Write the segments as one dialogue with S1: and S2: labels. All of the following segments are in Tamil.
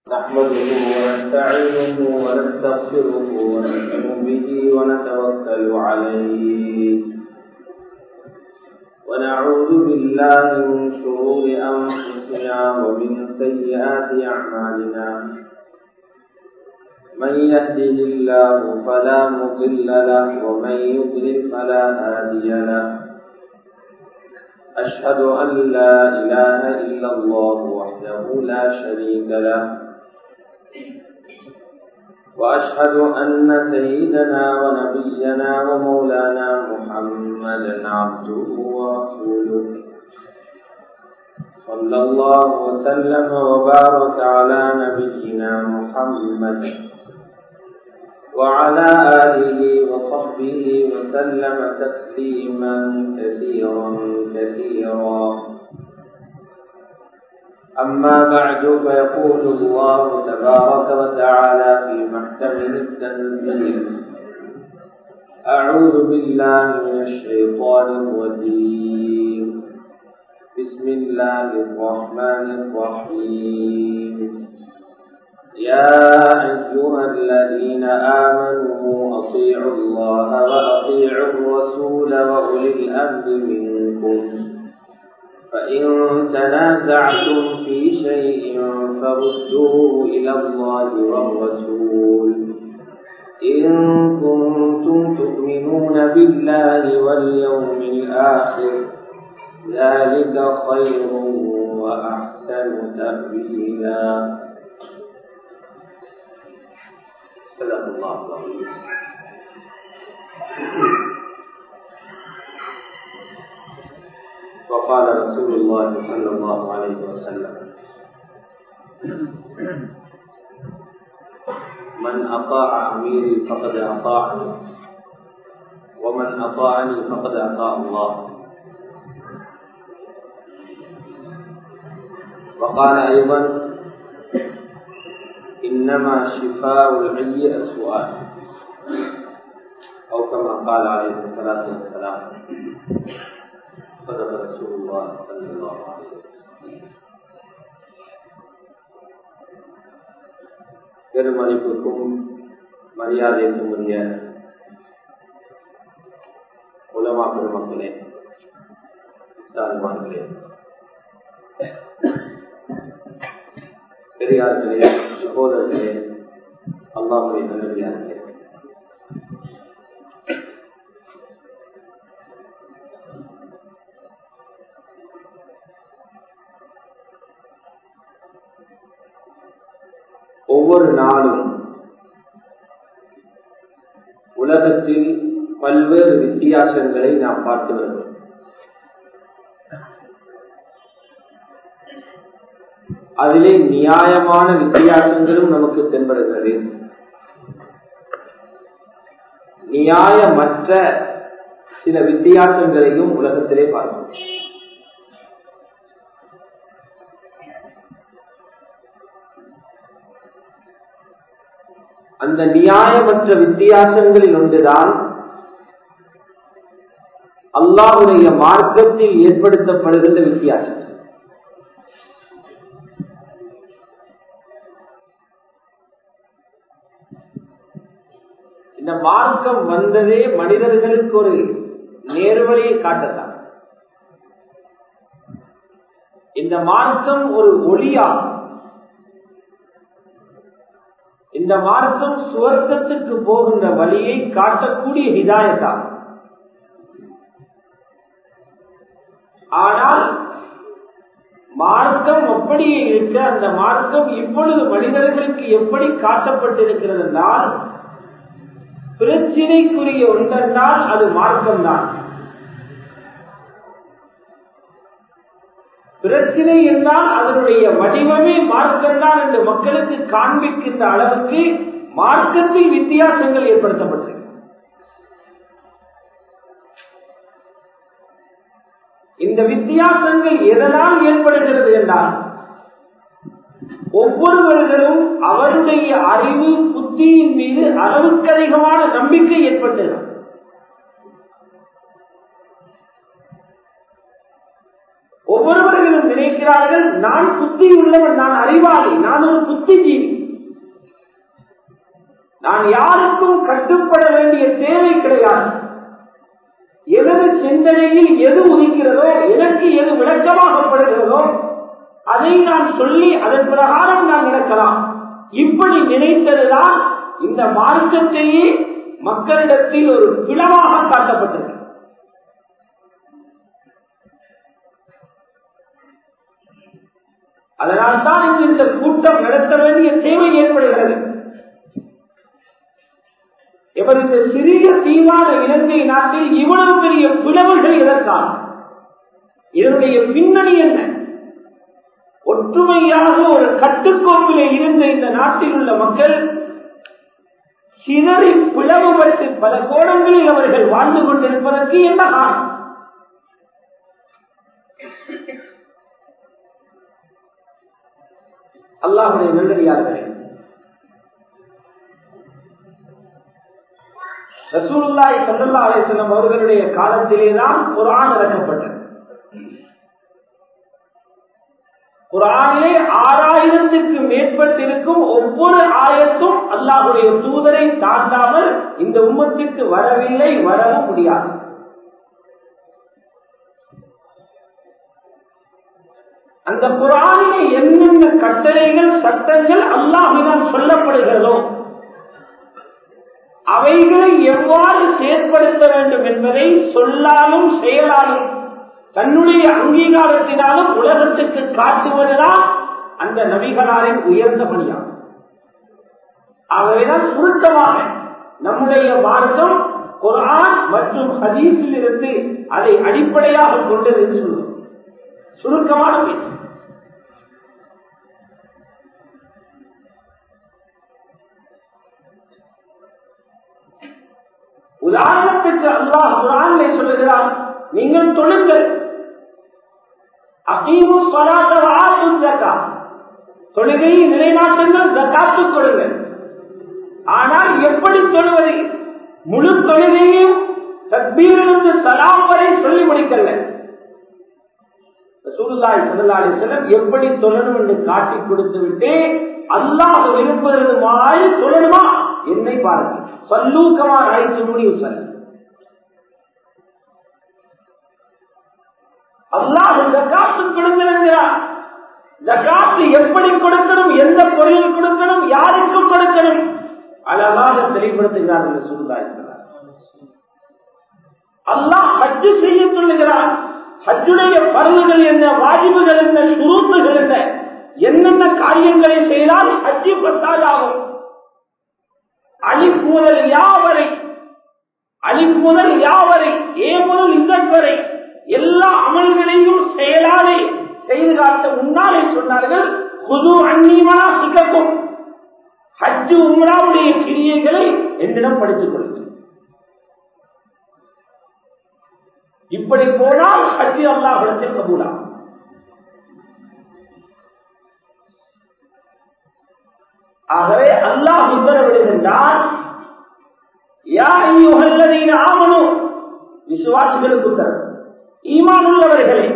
S1: نحمده ونستعينه ونستغفره ونؤمن به ونتوكل عليه ونعوذ بالله من شرور أنفسنا ومن سيئات أعمالنا من يهده الله فلا مضل له ومن يضلل فلا هادي له أشهد أن لا إله إلا الله وحده لا شريك له وأشهد أن سيدنا ونبينا ومولانا محمدا عبده ورسوله صلى الله وسلم وبارك على نبينا محمد وعلى آله وصحبه وسلم تسليما كثيرا كثيرا أما بعد فيقول الله تبارك وتعالى في محكمه التنزيل أعوذ بالله من الشيطان الرجيم بسم الله الرحمن الرحيم يا أيها الذين آمنوا أطيعوا الله وأطيعوا الرسول وأولي الأمر منكم فإن تنازعتم في شيء فردوه إلى الله والرسول إن كنتم تؤمنون بالله واليوم الآخر ذلك خير وأحسن تأويلا صدق الله العظيم وقال رسول الله صلى الله عليه وسلم من أطاع أميري فقد أطاعني ومن أطاعني فقد أطاع الله وقال أيضا إنما شفاء العي السؤال أو كما قال عليه الصلاة والسلام صدق رسول الله صلى الله عليه وسلم பெருமதிப்புக்கும் மரியாதைக்கும் உரிய உலமா பெருமக்களே சார்பார்களே பெரியார்களே சகோதரர்களே அல்லாமுடைய நல்லடியார்களே ஒவ்வொரு நாளும் உலகத்தில் பல்வேறு வித்தியாசங்களை நாம் பார்த்து வருகிறோம் அதிலே நியாயமான வித்தியாசங்களும் நமக்கு தென்படுகிறது நியாயமற்ற சில வித்தியாசங்களையும் உலகத்திலே பார்க்கிறோம் அந்த நியாயமற்ற வித்தியாசங்களில் ஒன்றுதான் அல்லாவுடைய மார்க்கத்தில் ஏற்படுத்தப்படுகின்ற வித்தியாசம் இந்த மார்க்கம் வந்ததே மனிதர்களுக்கு ஒரு நேர்வழியை காட்டத்தான் இந்த மார்க்கம் ஒரு ஒளியாகும் இந்த மார்க்கம் சுவர்க்கத்துக்கு போகின்ற வழியை காட்டக்கூடிய ஹிதாயத்தாகும் ஆனால் மார்க்கம் அப்படியே இருக்க அந்த மார்க்கம் இப்பொழுது மனிதர்களுக்கு எப்படி காட்டப்பட்டிருக்கிறது என்றால் பிரச்சினைக்குரிய ஒன்றென்றால் அது மார்க்கம்தான் பிரச்சினை என்றால் அதனுடைய வடிவமே மார்க்கம்தான் என்று மக்களுக்கு காண்பிக்கின்ற அளவுக்கு மார்க்கத்தில் வித்தியாசங்கள் ஏற்படுத்தப்பட்டிருக்கு இந்த வித்தியாசங்கள் எதனால் ஏற்படுகிறது என்றால் ஒவ்வொருவர்களும் அவருடைய அறிவு புத்தியின் மீது அளவுக்கு அதிகமான நம்பிக்கை ஏற்பட்டது ஒவ்வொருவர்களும் நினைக்கிறார்கள் நான் புத்தி உள்ளவன் நான் அறிவாளி நான் ஒரு புத்திஜீவி நான் யாருக்கும் கட்டுப்பட வேண்டிய தேவை கிடையாது எனது சிந்தனையில் எது உதிக்கிறதோ எனக்கு எது விளக்கமாகப்படுகிறதோ அதை நான் சொல்லி அதன் பிரகாரம் நான் நடக்கலாம் இப்படி நினைத்ததுதான் இந்த மார்க்கத்தையே மக்களிடத்தில் ஒரு பிளவாக காட்டப்பட்டது அதனால்தான் இங்கு இந்த கூட்டம் நடத்த வேண்டிய தேவை ஏற்படுகிறது எவர் இந்த சிறிய தீவான இலங்கை நாட்டில் இவ்வளவு பெரிய பிளவுகள் எதற்கான இதனுடைய பின்னணி என்ன ஒற்றுமையாக ஒரு கட்டுக்கோப்பிலே இருந்த இந்த நாட்டில் உள்ள மக்கள் சிதறி பிளவுபட்டு பல கோணங்களில் அவர்கள் வாழ்ந்து கொண்டிருப்பதற்கு என்ன காரணம் அல்லாஹுடைய நல்லடியார்களே ரசூலுல்லாய் சல்லல்லா அலிஸ்லம் அவர்களுடைய காலத்திலேதான் குரான் இறக்கப்பட்டது குரானிலே ஆறாயிரத்துக்கு மேற்பட்டிருக்கும் ஒவ்வொரு ஆயத்தும் அல்லாஹுடைய தூதரை தாண்டாமல் இந்த உம்மத்திற்கு வரவில்லை வரவும் முடியாது அந்த குரானிலே என்னென்ன கட்டளைகள் சட்டங்கள் அல்லாஹினால் சொல்லப்படுகிறதோ அவைகளை எவ்வாறு செயற்படுத்த வேண்டும் என்பதை சொல்லாலும் செயலாலும் தன்னுடைய அங்கீகாரத்தினாலும் உலகத்துக்கு காட்டுவதுதான் அந்த நபிகளாரின் உயர்ந்த பணியாகும் ஆகவேதான் சுருக்கமாக நம்முடைய மார்க்கம் குரான் மற்றும் ஹதீஸில் இருந்து அதை அடிப்படையாக கொண்டது என்று சொல்லுவோம் சுருக்கமான பேச்சு உதாரணத்துக்கு அல்லாஹ் குரானிலே சொல்லுகிறான் நீங்கள் தொழுங்கள் அகீமு சொலாத்த தொழுகையை நிலைநாட்டுங்கள் ஜக்காத்து கொடுங்கள் ஆனால் எப்படி தொழுவது முழு தொழுகையும் தக்பீரிலிருந்து சலாம் வரை சொல்லி முடிக்கல சூழ்நாய் சொல்லலாடி செல்லம் எப்படி தொழணும் என்று காட்டி கொடுத்து விட்டு அல்லாஹ் விரும்புகிறது மாதிரி தொழணுமா என்னை பாருங்கள் சல்லூக்கமா அழைத்து முடிவு சார் அல்லாஹ் ஜக்காத்து கொடுக்கிறார் ஜக்காத்து எப்படி கொடுக்கணும் எந்த பொருளில் கொடுக்கணும் யாருக்கும் கொடுக்கணும் அழகாக தெளிவுபடுத்துகிறார் என்று சொல்லுகிறார் அல்லாஹ் ஹஜ்ஜு செய்ய சொல்லுகிறார் ஹஜ்ஜுடைய பருவுகள் என்ன வாஜிபுகள் என்ன சுரூப்புகள் என்ன என்னென்ன காரியங்களை செய்தால் ஹஜ்ஜி பத்தாதாகும் அலிப் முதல் யாவரை அலிப் முதல் யாவரை ஏ முதல் இந்தட் வரை எல்லா அமல்களையும் செயலாலே செய்து காட்ட முன்னாலே சொன்னார்கள் புது அந்நியமான சிக்கக்கும் ஹஜ்ஜு உம்ராவுடைய கிரியைகளை என்னிடம் படித்துக் கொள்ளுங்கள் இப்படி போனால் ஹஜ்ஜி அல்லாஹிடத்தில் கபூலா ஆகவே அல்லாஹ் உத்தரவிடுகின்றார் ஆமனும் விசுவாசிகளுக்கு உத்தரவு ஈமான் உள்ளவர்களே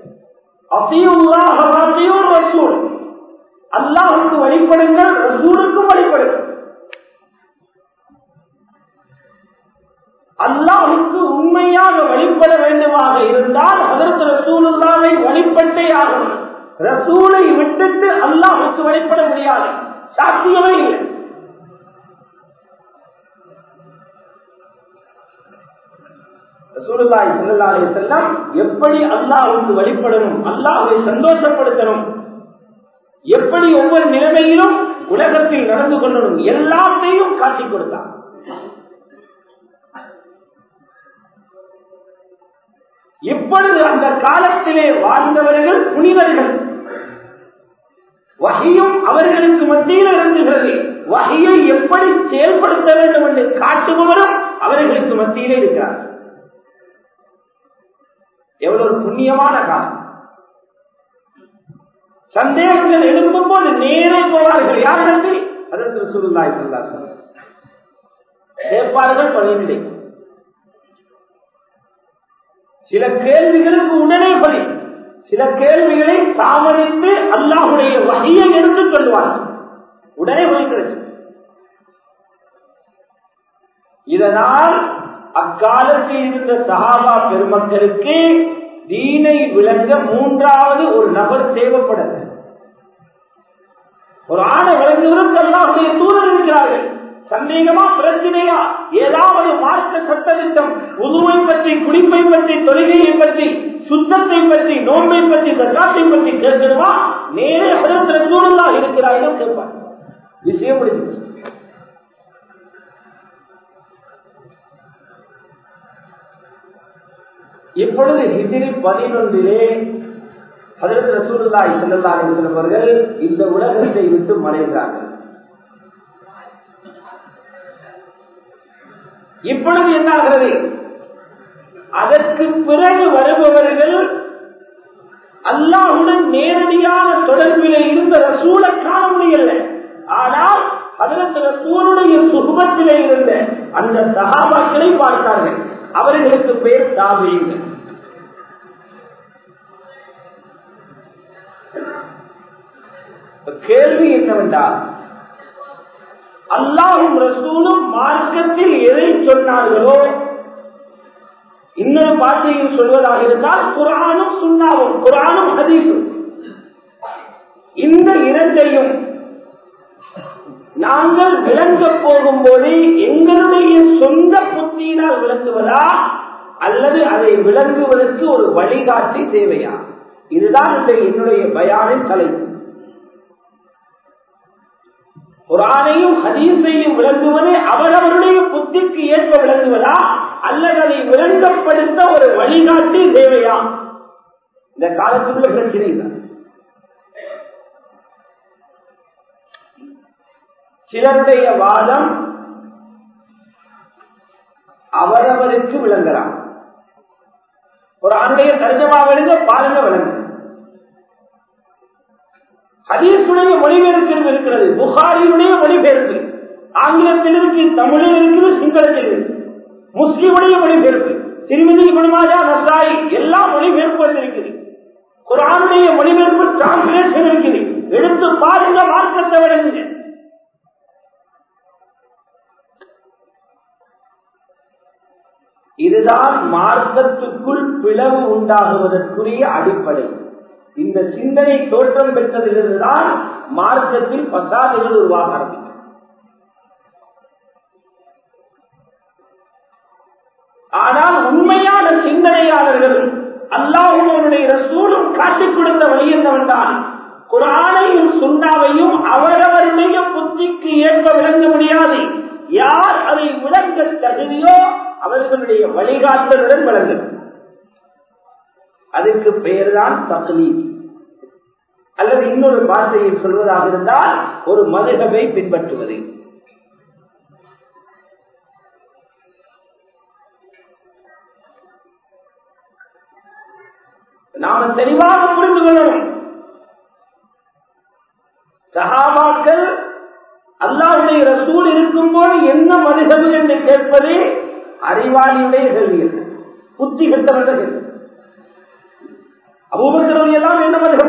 S1: ரசூல் அல்லாஹுக்கு வழிபடுங்கள் ரசூலுக்கும் வழிபடுங்கள் அல்லாஹுக்கு உண்மையாக வழிபட வேண்டுமாக இருந்தால் அதற்கு ரசூலுல்லாவை வழிபட்டே ஆகும் ரசூலை விட்டுட்டு அல்லாஹுக்கு வழிபட முடியாது சாத்தியமே இல்லை ரசூலுல்லாஹி ஸல்லல்லாஹு அலைஹி வஸல்லம் எப்படி அல்லாஹ்வுக்கு வழிபடணும் அல்லாஹ்வை சந்தோஷப்படுத்தணும் எப்படி ஒவ்வொரு நிலைமையிலும் உலகத்தில் நடந்து கொள்ளணும் எல்லாத்தையும் காட்டிக் கொடுத்தார் இப்பொழுது அந்த காலத்திலே வாழ்ந்தவர்கள் புனிதர்கள் வகையும் அவர்களுக்கு மத்தியில் இறங்குகிறது வகையை எப்படி செயல்படுத்த வேண்டும் என்று காட்டுபவரும் அவர்களுக்கு மத்தியிலே இருக்கிறார் எவ்வளவு புண்ணியமான காலம் சந்தேகங்கள் எழும்பும் போது நேரே போவார்கள் யாரிடத்தில் அதற்கு சுருந்தாய் சொல்லார்கள் கேட்பார்கள் பதிலை சில கேள்விகளுக்கு உடனே பதில் சில கேள்விகளை தாமதித்து அல்லாஹுடைய வகையை எடுத்து சொல்லுவார்கள் உடனே பதில் கிடைச்சு இதனால் அக்காலத்தில் இருந்த சஹாபா பெருமக்களுக்கு தீனை விளங்க மூன்றாவது ஒரு நபர் தேவைப்படல ஒரு ஆணை விளங்குவதற்கு அல்லாஹுடைய தூதர் இருக்கிறார்கள் சந்தேகமா பிரச்சனையா ஏதாவது மார்க்க சட்டத்திட்டம் உதுவை பற்றி குடிப்பை பற்றி தொழுகையை பற்றி சுத்தத்தை பற்றி நோன்பை பற்றி பிரசாத்தை பற்றி கேட்கணுமா நேரே அதற்கு சூழலா இருக்கிறார்கள் கேட்பார் விஷயம் முடிஞ்சு இப்பொழுது ஹிஜிரி பதினொன்றிலே அதற்கு ரசூலுல்லாஹி ஸல்லல்லாஹு அலைஹி வஸல்லம் அவர்கள் இந்த உலகத்தை விட்டு மறைந்தார்கள் இப்பொழுது என்ன ஆகிறது அதற்கு பிறகு வருபவர்கள் அல்லாஹுடன் நேரடியான தொடர்பில் இருந்த ரசூலை காண முடியல ஆனால் அதற்கு ரசூலுடைய சுகத்திலே இருந்த அந்த சகாபாக்களை பார்த்தார்கள் அவர்களுக்கு பேர் தாபியங்கள் கேள்வி என்னவென்றால் அல்லாஹும் ரசூலும் மார்க்கத்தில் எதை சொன்னார்களோ இன்னொரு பாஷையில் சொல்வதாக இருந்தால் குரானும் சுண்ணாவும் குரானும் ஹதீஸும் இந்த இரண்டையும் நாங்கள் விளங்க போகும்போது எங்களுடைய சொந்த புத்தியினால் விளங்குவதா அல்லது அதை விளங்குவதற்கு ஒரு வழிகாட்டி தேவையா இதுதான் இந்த என்னுடைய பயானின் தலைப்பு குரானையும் ஹதீஸையும் விளங்குவது அவரவருடைய புத்திக்கு ஏற்ப விளங்குவதா அல்லது அதை விளங்கப்படுத்த ஒரு வழிகாட்டி தேவையா இந்த காலத்துள்ள பிரச்சனை தான் சிலருடைய வாதம் அவரவருக்கு விளங்கலாம் ஒரு ஆண்டைய தர்ஜமா விழுங்க பாருங்க விளங்கு ஹதீசுடைய மொழிபெயர்ப்பு இருக்கிறது புகாரியுடைய மொழிபெயர்ப்பு ஆங்கிலத்தில் இருக்கு தமிழில் இருக்குது சிங்களத்தில் இருக்கு முஸ்லிமுடைய மொழிபெயர்ப்பு திருமதி குணமாஜா நசாயி எல்லா மொழிபெயர்ப்பு இருக்குது குரானுடைய மொழிபெயர்ப்பு டிரான்ஸ்லேஷன் இருக்குது எடுத்து பாருங்க மார்க்கத்தை விளங்குங்க இதுதான் மார்க்கத்துக்குள் பிளவு உண்டாகுவதற்குரிய அடிப்படை இந்த சிந்தனை தோற்றம் பெற்றதிலிருந்துதான் மார்க்கத்தில் பசாதைகள் உருவாக ஆரம்பிக்கும் ஆனால் உண்மையான சிந்தனையாளர்கள் அல்லாஹுடைய ரசூலும் காட்டிக் கொடுத்த வழி என்னவென்றால் குரானையும் சுண்ணாவையும் அவரவருடைய புத்திக்கு ஏற்ப விளங்க முடியாது யார் அதை விளங்க தகுதியோ அவர்களுடைய வழிகாட்டலுடன் விளங்கும் அதுக்கு பெயர்தான் தக்லீத் அல்லது இன்னொரு பாஷையில் சொல்வதாக இருந்தால் ஒரு மதுகவை பின்பற்றுவது நாம தெளிவாக புரிந்து கொள்ளணும் சகாபாக்கள் அல்லாவுடைய ரசூல் இருக்கும் போது என்ன மதுகவு என்று கேட்பது அறிவாளியுடைய கேள்வி புத்தி கட்டவர்கள் கேள்வி அபூபக்கரவு எல்லாம் என்ன மதுகம்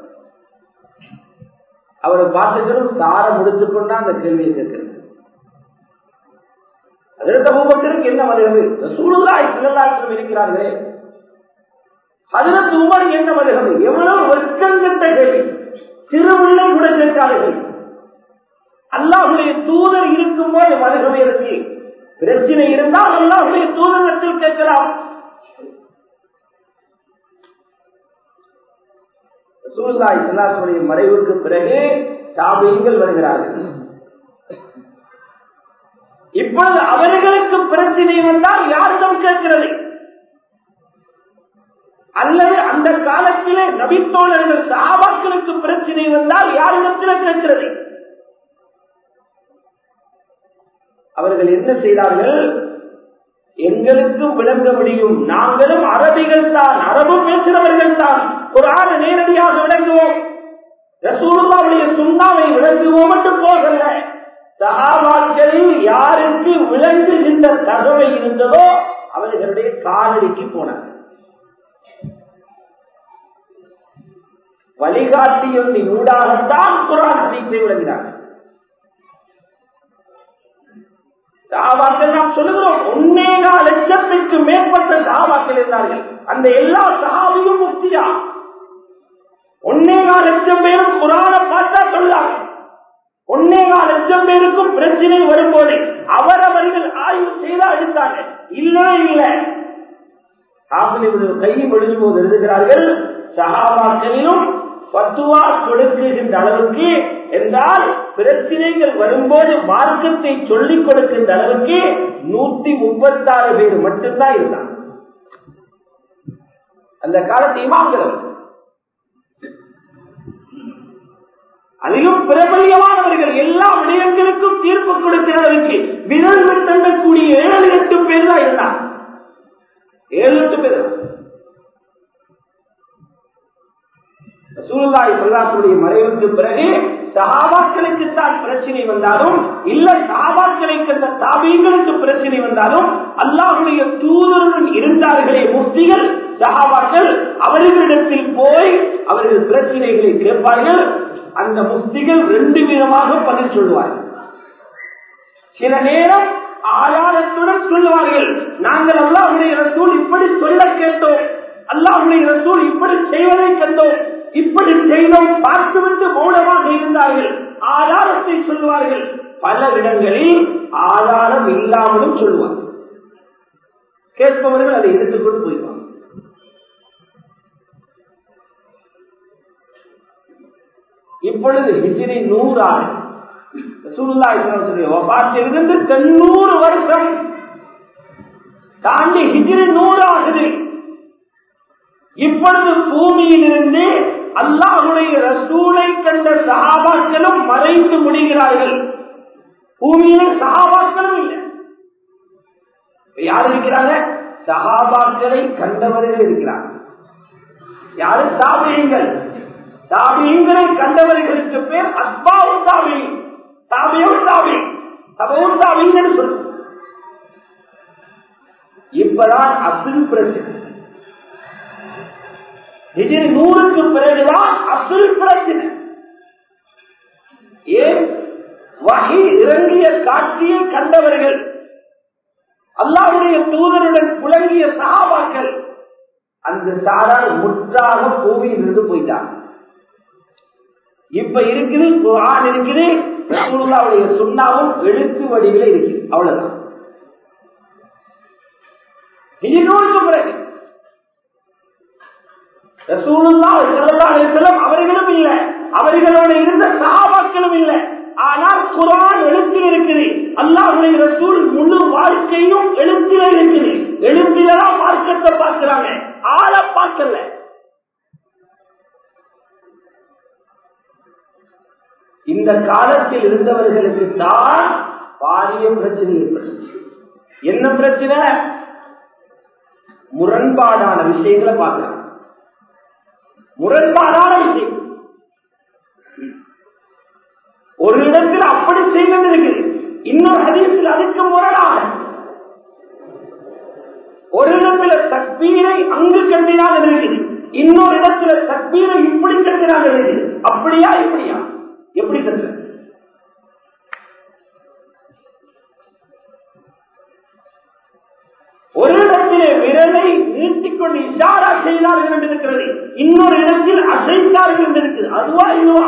S1: அவரை பார்த்துக்கிறோம் தார முடித்துக் கொண்டா அந்த கேள்வியை கேட்கிறது அதற்கு அபூபக்கருக்கு என்ன மதுகவு சூழலாய் சிலலாசிரம் இருக்கிறார்களே அதற்கு உமர் என்ன மதுகவு எவ்வளவு வெட்கங்கட்ட கேள்வி திருவிள்ளை கூட கேட்காதீர்கள் அல்லாஹுடைய தூதர் இருக்கும் போது மதுகவை இருக்கு பிரச்சனை இருந்தால் அல்லாஹுடைய தூதரத்தில் கேட்கலாம் சூழ்நாய் சல்லாசுடைய மறைவுக்கு பிறகு சாபியங்கள் வருகிறார்கள் இப்பொழுது அவர்களுக்கு பிரச்சனை வந்தால் யாரிடம் கேட்கிறது அல்லது அந்த காலத்திலே நபித்தோழர்கள் சாபாக்களுக்கு பிரச்சனை வந்தால் யாரிடத்தில் கேட்கிறது அவர்கள் என்ன செய்தார்கள் எங்களுக்கும் விளங்க முடியும் நாங்களும் அரபிகள் தான் அரபு பேசுகிறவர்கள் தான் ஒரு ஆணை நேரடியாக விளங்குவோம் ரசூலுல்லாவுடைய சுண்ணாவை விளங்குவோம் என்று போகல சகாபாக்களில் யாருக்கு விளங்குகின்ற தகவல் இருந்ததோ அவர்களுடைய காலடிக்கு போனார் வழிகாட்டியொன்றின் ஊடாகத்தான் குரான் ஹதீஸை விளங்கினார்கள் சகாபாக்கள் நாம் சொல்லுகிறோம் ஒன்னேகா லட்சத்துக்கு மேற்பட்ட சகாபாக்கள் இருந்தார்கள் அந்த எல்லா சகாபியும் முக்தியா ஒன்னேகா லட்சம் பேரும் குரான பார்த்தா சொல்லாங்க ஒன்னேகா லட்சம் பேருக்கும் பிரச்சனை வரும்போது அவரவர்கள் ஆய்வு செய்தா எடுத்தாங்க இல்ல இல்ல ஆசிரியர்கள் கையை விழுந்து போது எழுதுகிறார்கள் சகாபாக்களிலும் பத்துவா கொடுக்கின்ற அளவுக்கு என்றால் பிரச்சனைகள் வரும்போது மார்க்கத்தை சொல்லிக் கொடுக்கின்ற அளவுக்கு நூத்தி முப்பத்தி ஆறு பேர் மட்டும்தான் இருந்தாங்க அந்த காலத்து இமாம்களும் அதிலும் பிரபலியமானவர்கள் எல்லா விடயங்களுக்கும் தீர்ப்பு கொடுக்கிறவருக்கு விரல் விட்டக்கூடிய ஏழு எட்டு பேர் தான் இருந்தாங்க ஏழு எட்டு பேர் சூழ்நாய் பிரதாசுடைய மறைவுக்கு பிறகு சகாபாக்களுக்கு தான் பிரச்சனை வந்தாலும் இல்ல சகாபாக்களை கண்ட தாபியங்களுக்கு பிரச்சனை வந்தாலும் அல்லாஹுடைய தூதருடன் இருந்தார்களே முக்திகள் சகாபாக்கள் அவர்களிடத்தில் போய் அவர்கள் பிரச்சனைகளை கேட்பார்கள் அந்த முக்திகள் ரெண்டு விதமாக பதில் சொல்லுவார்கள் சில நேரம் ஆதாரத்துடன் சொல்லுவார்கள் நாங்கள் அல்லாஹுடைய ரசூல் இப்படி சொல்ல கேட்டோம் அல்லாஹுடைய ரசூல் இப்படி செய்வதை கண்டோம் இப்படி செய்தோம் பார்த்துவிட்டு மௌனமாக இருந்தார்கள் ஆதாரத்தை சொல்லுவார்கள் பல இடங்களில் ஆதாரம் இல்லாமலும் சொல்லுவார்கள் கேட்பவர்கள் அதை எடுத்துக்கொண்டு போய்வாங்க இப்பொழுது ஹிஜிரி நூறாறு இருந்து தொண்ணூறு வருஷம் தாண்டி ஹிஜிரி நூறு ஆகுது இப்பொழுது பூமியிலிருந்து அல்லாஹுடைய ரசூலை கண்ட சகாபாக்களும் மறைந்து முடிகிறார்கள் பூமியிலே சகாபாக்களும் இல்லை யார் இருக்கிறாங்க சகாபாக்களை கண்டவர்கள் இருக்கிறாங்க யாரு தாபியங்கள் தாபியங்களை கண்டவர்களுக்கு பேர் அஸ்பாவும் தாபி தாபியும் தாபி தபவும் தாபின்னு சொல்லு இப்பதான் அசில் பிரச்சனை இது நூறுக்கு பிறகுதான் அசுல் பிரச்சனை ஏன் வகை இறங்கிய காட்சியை கண்டவர்கள் அல்லாவுடைய தூதருடன் புலங்கிய சாபாக்கள் அந்த சாரால் முற்றாக பூமியிலிருந்து போயிட்டாங்க இப்ப இருக்குது குரான் இருக்குது ரசூலுல்லாவுடைய சுண்ணாவும் எழுத்து வடிவில இருக்குது அவ்வளவுதான் நூறுக்கு பிறகு அவர்களும் இல்ல அவர்களோட இருந்த சாபாக்களும் இல்ல ஆனால் குரான் எழுத்தில் இருக்குது அல்லாஹுடைய ரசூல் முழு வாழ்க்கையும் எழுத்தில இருக்குது எழுத்திலதான் மார்க்கத்தை பார்க்கிறாங்க ஆள பார்க்கல இந்த காலத்தில் இருந்தவர்களுக்கு தான் பாரிய பிரச்சனை ஏற்பட்டுச்சு என்ன பிரச்சனை முரண்பாடான விஷயங்களை பார்க்கிறாங்க முரண்பாடான விஷயம் ஒரு இடத்தில் அப்படி செய்வது இருக்குது இன்னொரு ஹதீஸில் அதுக்கு முரணாக ஒரு இடத்துல தக்பீரை அங்கு கண்டினாக இருக்குது இன்னொரு இடத்துல தக்பீரை இப்படி கண்டினாக இருக்குது அப்படியா இப்படியா எப்படி கண்டு ஒரு இடத்திலே விரலை நீட்டிக்கொண்டு இஷாரா செய்தார்கள் என்று இருக்கிறது இன்னொரு இடத்தில் அசைத்தார்கள் என்று இருக்குது அதுவா இதுவா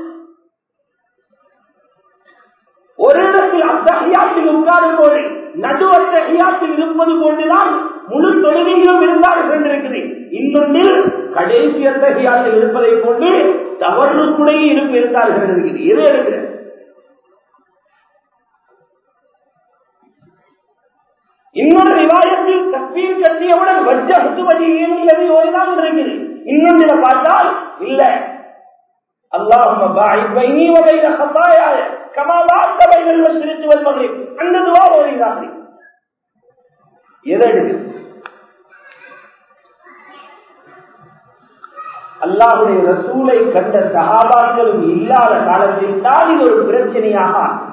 S1: ஒரு இடத்தில் அத்தகையாத்தில் உட்காரும் போது நடு அத்தகையாத்தில் இருப்பது போன்றுதான் முழு தொழுகையிலும் இருந்தார்கள் என்றிருக்குது இன்னொன்றில் கடைசி அத்தகையாத்தில் இருப்பதை போன்று தவறுக்குடைய இருப்பு இருந்தார்கள் இருக்கிறது எது இருக்கிறது இன்னொரு விவாதத்தில் தப்பீர் கட்டியவுடன் வஜ்ஜத்து வழி ஏனியது ஓய்தான் இருக்குது இன்னொன்று பார்த்தால் இல்ல اللهم باعد بيني وبين خطاياي كما باعدت بين المشرق والمغرب அந்த துவா ஓதுகிறார்கள் எதை எடுக்குது அல்லாஹுடைய ரசூலை கண்ட சகாபாக்களும் இல்லாத காலத்தில் தான் இது ஒரு பிரச்சனையாக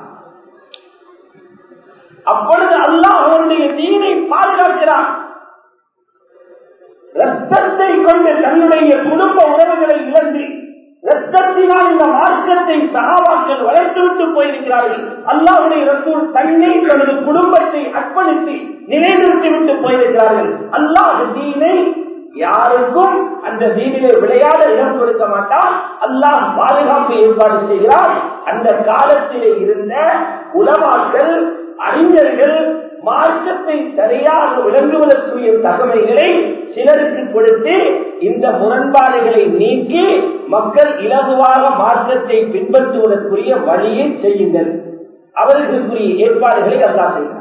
S1: அப்பொழுது அல்லாஹ் அவருடைய தீனை பாதுகாக்கிறான் ரத்தத்தை கொண்டு தன்னுடைய குடும்ப உறவுகளை இழந்து ரத்தத்தினால் இந்த மார்க்கத்தை சகாபாக்கள் வளர்த்துவிட்டு போயிருக்கிறார்கள் அல்லாவுடைய ரசூல் தன்னை தனது குடும்பத்தை அர்ப்பணித்து நிலைநிறுத்தி விட்டு போயிருக்கிறார்கள் அல்லாஹ் தீனை யாருக்கும் அந்த தீனிலே விளையாட இடம் கொடுக்க மாட்டான் அல்லாஹ் பாதுகாப்பு ஏற்பாடு செய்கிறார் அந்த காலத்திலே இருந்த உலமாக்கள் அறிஞர்கள் மார்க்கத்தை சரியாக விளங்குவதற்குரிய தகவல்களை சிலருக்கு கொடுத்து இந்த முரண்பாடுகளை நீக்கி மக்கள் இலகுவாக மார்க்கத்தை பின்பற்றுவதற்குரிய வழியை செய்யுங்கள் அவர்களுக்குரிய ஏற்பாடுகளை அல்லா செய்கிறார்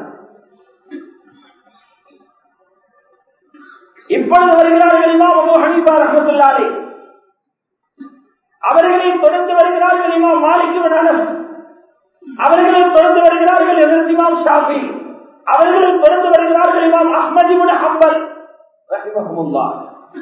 S1: இப்பொழுது வருகிறார்கள் இமாம் அபு ஹனீஃபா ரஹ்மத்துல்லாஹி அவர்களை தொடர்ந்து வருகிறார்கள் இமாம் மாலிக் இப்னு அனஸ் அவர்களை தொடர்ந்து வருகிறார்கள் எதிர்த்து இமாம் ஷாஃபி அவர்களை தொடர்ந்து வருகிறார்கள் இமாம் அஹ்மது இப்னு ஹம்பல் ரஹிமஹுல்லாஹ்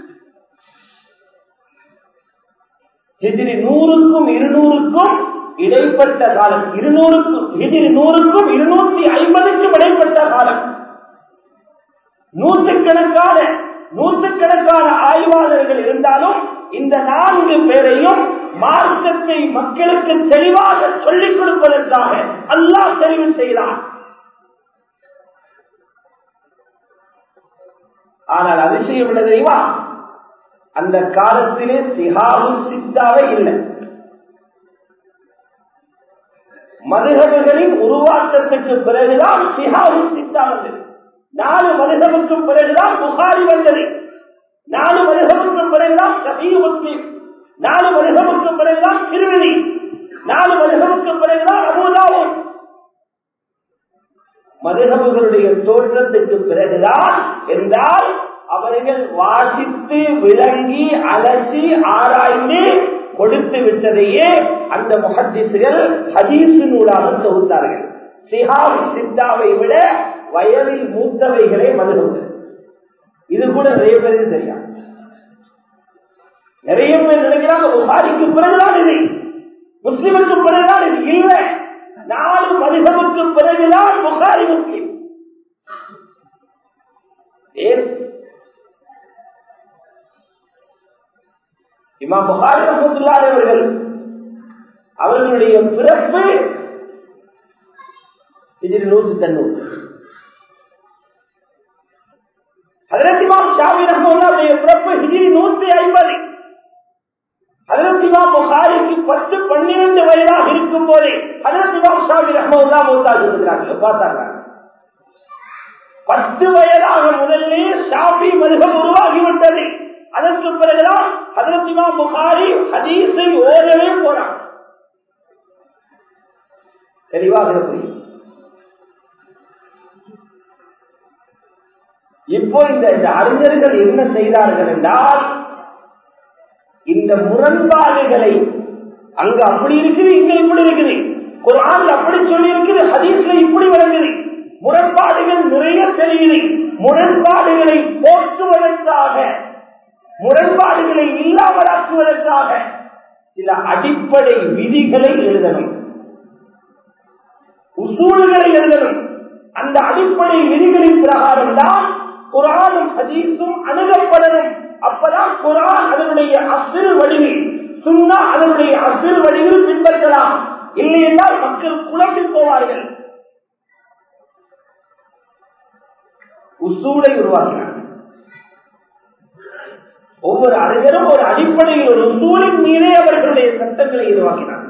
S1: ஹிஜ்ரி நூறுக்கும் இருநூறுக்கும் இடைப்பட்ட காலம் இருநூறுக்கும் ஹிஜ்ரி நூறுக்கும் இருநூத்தி ஐம்பதுக்கும் இடைப்பட்ட காலம் நூற்றுக்கணக்கான நூற்றுக்கணக்கான ஆய்வாளர்கள் இருந்தாலும் இந்த நான்கு பேரையும் மார்க்கத்தை மக்களுக்கு தெளிவாக சொல்லிக் கொடுப்பதற்காக அல்லாஹ் தெரிவு செய்கிறார் ஆனால் அதிசயம் என்ன தெரியுமா அந்த காலத்திலே சிஹாபு சித்தாவே இல்லை மதுகபுகளின் உருவாக்கத்துக்கு பிறகுதான் சிஹாபு சித்தா வந்தது நாலு மனிதனுக்கு பிறகுதான் புகாரி வந்தது நாலு மனிதனுக்கு பிறகுதான் சபீ முஸ்லீம் நாலு மனிதனுக்கு பிறகுதான் திருவிழி நாலு மனிதனுக்கு பிறகுதான் அபுதாவும் மதுகபுகளுடைய தோற்றத்துக்கு பிறகுதான் என்றால் அவர்கள் வாசித்து விளங்கி அலசி ஆராய்ந்து கொடுத்து விட்டதையே அந்த முகத்திசுகள் ஹதீசினூடாக தொகுத்தார்கள் சிஹாப் சித்தாவை விட வயதில் மூத்தவைகளே மதுகங்கள் இது கூட நிறைய பேருக்கு தெரியும் நிறைய பேர் நினைக்கிறாங்க புகாரிக்கு பிறகுதான் இது முஸ்லிமுக்கு பிறகுதான் இது இல்லை நாலு மனிதனுக்கு பிறகுதான் புகாரி முஸ்லிம் ஏன் இமா புகாரி ரஹமத்துல்லாஹி அவர்கள் அவர்களுடைய பிறப்பு இதில் நூற்றி தொண்ணூறு ஹதரத் இமாம் ஷாபி ரஹ்மத்துல்லாஹுடைய பிறப்பு ஹிஜ்ரி நூற்றி ஐம்பது ஹதரத் இமாம் புகாரிக்கு பத்து பன்னிரண்டு வயதாக இருக்கும் போதே ஹதரத் இமாம் ஷாபி ரஹ்மத்துல்லாஹ் மௌத்தாஜ் இருக்கிறார்கள் பார்த்தாங்க பத்து வயதாக முதல்லே ஷாபி மதுகம் உருவாகிவிட்டது அதற்கு பிறகுதான் ஹதரத் இமாம் புகாரி ஹதீஸை ஓதவே போனார் தெளிவாக புரியும் இப்போ இந்த இந்த அறிஞர்கள் என்ன செய்தார்கள் என்றால் இந்த முரண்பாடுகளை அங்க அப்படி இருக்குது இங்க இப்படி இருக்குது குரான் அப்படி சொல்லி இருக்குது ஹதீஸ்ல இப்படி வருகிறது முரண்பாடுகள் நிறைய தெரியுது முரண்பாடுகளை போக்குவதற்காக முரண்பாடுகளை இல்லாமலாக்குவதற்காக சில அடிப்படை விதிகளை எழுதணும் உசூல்களை எழுதணும் அந்த அடிப்படை விதிகளின் பிரகாரம் தான் குரானும் ஹதீஸும் அணுகப்படணும் அப்பதான் குரான் அதனுடைய அசில் வடிவில் சுண்ணா அதனுடைய அசில் வடிவில் பின்பற்றலாம் இல்லை என்றால் மக்கள் குழம்பி போவார்கள் உசூலை உருவாக்கினார் ஒவ்வொரு அறிஞரும் ஒரு அடிப்படையில் ஒரு உசூலின் மீதே அவர்களுடைய சட்டங்களை உருவாக்கினார்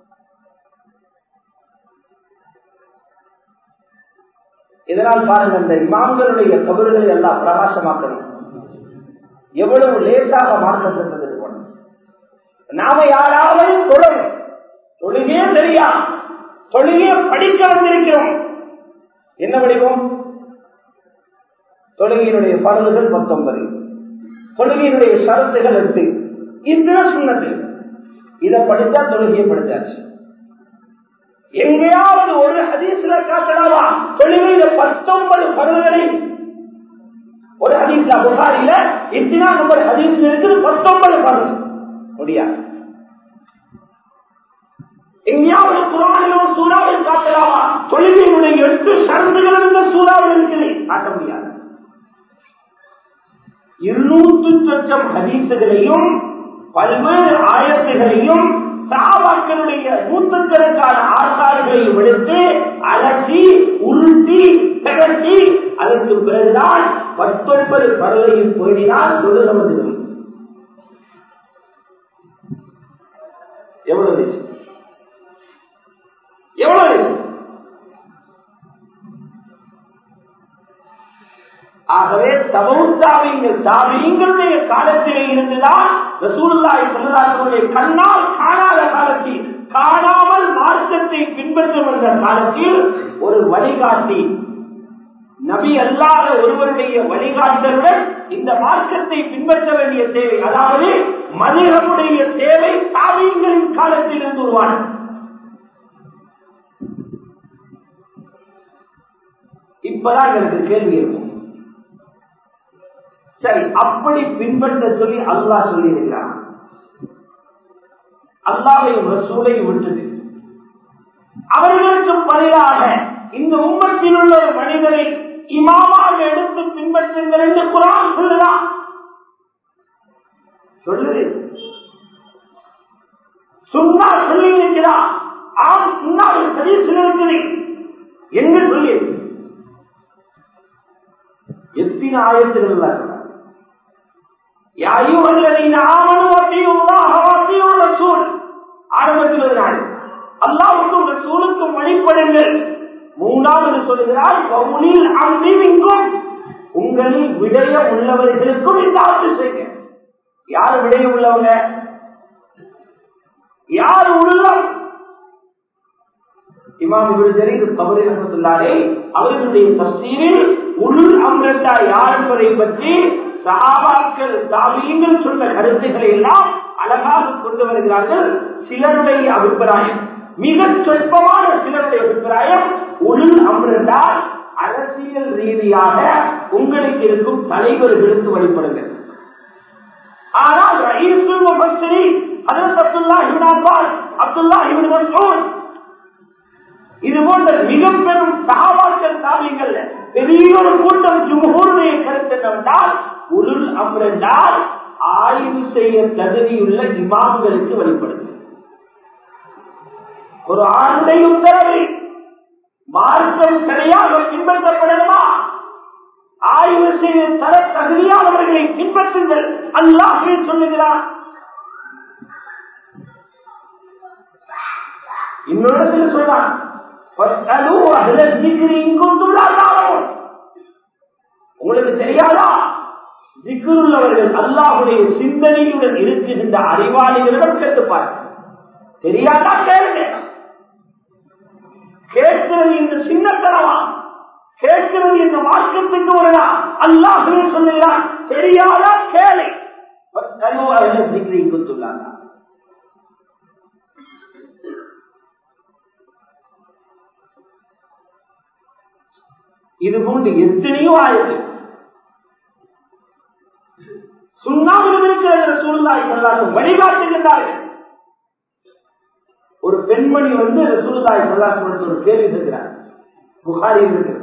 S1: இதனால் பாருங்க இந்த இமாம்களுடைய கபறுகளை எல்லாம் பிரகாசமாக்கணும் எவ்வளவு லேசாக மாற்றப்பட்டது நாம யாராவது தொடரும் தொழுகே தெரியா தொழுகே படிக்க வந்திருக்கிறோம் என்ன படிப்போம் தொழுகையினுடைய பரவுகள் பத்தொன்பது தொழுகையினுடைய சரத்துகள் எட்டு இதுதான் சொன்னது இதை படித்தா தொழுகையை படித்தாச்சு எங்கேயாவது ஒரு ஹதீஸ்ல காட்டலாமா தொழுகையில பத்தொன்பது பருவங்களை ஒரு ஹதீஸ்ல புகாரில இத்தனா நம்பர் ஹதீஸ் இருக்குது பத்தொன்பது பருவம் முடியாது எங்கேயாவது குரானில் ஒரு சூறாவில் காட்டலாமா தொழுகையினுடைய எட்டு சரந்துகள் இருந்த சூறாவில் இருக்குது காட்ட முடியாது இருநூத்தி சொச்சம் ஹதீசுகளையும் பல்வேறு ஆயத்துகளையும் சாபாக்களுடைய நூற்றுக்கணக்கான ஆசார்களையும் எடுத்து அலசி உருட்டி திரட்டி அதற்கு பிறகுதான் பத்தொன்பது பறவையில் போயினால் தொழுக வந்துவிடும் எவ்வளவு எவ்வளவு ஆகவே தபவுத்தாவிங்கள் தாவியங்களுடைய காலத்திலே இருந்துதான் ரசூலுல்லாஹி ஸல்லல்லாஹு கண்ணால் காணாத காலத்தில் காணாமல் மார்க்கத்தை பின்பற்றும் என்ற காலத்தில் ஒரு வழிகாட்டி நபி அல்லாத ஒருவருடைய வழிகாட்டலுடன் இந்த மார்க்கத்தை பின்பற்ற வேண்டிய தேவை அதாவது மனிதனுடைய தேவை தாவியங்களின் காலத்தில் இருந்து உருவானது இப்பதான் எனக்கு கேள்வி இருக்கும் சரி அப்படி பின்பற்ற சொல்லி அல்லாஹ் சொல்லி இருக்கிறான் அல்லாவையும் ரசூலையும் விட்டது அவர்களுக்கு பதிலாக இந்த உம்மத்தில் உள்ள ஒரு மனிதரை இமாமாக எடுத்து பின்பற்றுங்கள் என்று குரான் சொல்லுதான் சொல்லுது சுண்ணா சொல்லி இருக்கிறார் ஆம் சுண்ணாவில் சரி சொல்லிருக்கிறது என்று சொல்லி எத்தனை ஆயத்துகள் எல்லாம் சொன்னார் يا أيها الذين آمنوا أطيعوا الله وأطيعوا الرسول ஆரம்பத்தில் ஒரு நாள் அல்லாவுக்கும் ரசூலுக்கும் வழிபடுங்கள் மூன்றாவது சொல்கிறார் கவுனில் அம்பிவிங்கும் உங்களில் விடய உள்ளவர்களுக்கும் இந்த ஆட்சி செய்ய யார் விடய உள்ளவங்க யார் உள்ளம் இமாம் இவர் தெரிந்து கபரி ரஹமத்துல்லாரே அவர்களுடைய தப்சீரில் உள் அம்ரத்தா யார் என்பதை பற்றி சகாபாக்கள் தாவியங்கள் சொன்ன கருத்துக்களை எல்லாம் அழகாக கொண்டு வருகிறார்கள் சிலருடைய அபிப்பிராயம் மிக சொற்பமான சிலருடைய அபிப்பிராயம் உள் அம்ரத்தால் அரசியல் ரீதியாக உங்களுக்கு இருக்கும் தலைவர்களுக்கு வழிபடுங்கள் ஆனால் ரயீசுல் முஃபஸ்ஸிரி Hazrat Abdullah ibn Abbas Abdullah ibn Masood இது போன்ற மிக பெரும் சகாபாக்கள் தாவியங்கள் பெரிய ஒரு கூட்டம் ஜுமூருடைய கருத்து என்னவென்றால் உருள் அம்ரென்றால் ஆய்வு செய்ய தகுதியுள்ள இமாம்களுக்கு வழிபடுது ஒரு ஆண்டுடைய உத்தரவு மார்க்கம் சரியாக பின்பற்றப்படணுமா ஆய்வு செய்ய தர தகுதியானவர்களை பின்பற்றுங்கள் அல்லாஹே சொல்லுகிறார் இன்னொரு இடத்துல சொல்றான் உங்களுக்கு தெரியாதா திக்குள்ளவர்கள் அல்லாஹுடைய சிந்தனையுடன் இருக்குகின்ற அறிவாளிகளிடம் கேட்டுப்பார் தெரியாதா கேளுங்க கேட்கிறது இந்த சின்னத்தனமா கேட்கிறது இந்த மாற்றத்துக்கு வருடா அல்லாஹுவே சொல்லுகிறான் தெரியாதா கேளு குத்துள்ளாங்க இது போன்று எத்தனையோ ஆயுது சுண்ணாவில் இருக்கிற சூழ்நாய் சொல்லாமல் வழிகாட்டுகின்றார்கள் ஒரு பெண்மணி வந்து சூழ்நாய் சொல்லாமல் ஒரு கேள்வி இருக்கிறார் புகாரி இருக்கிறது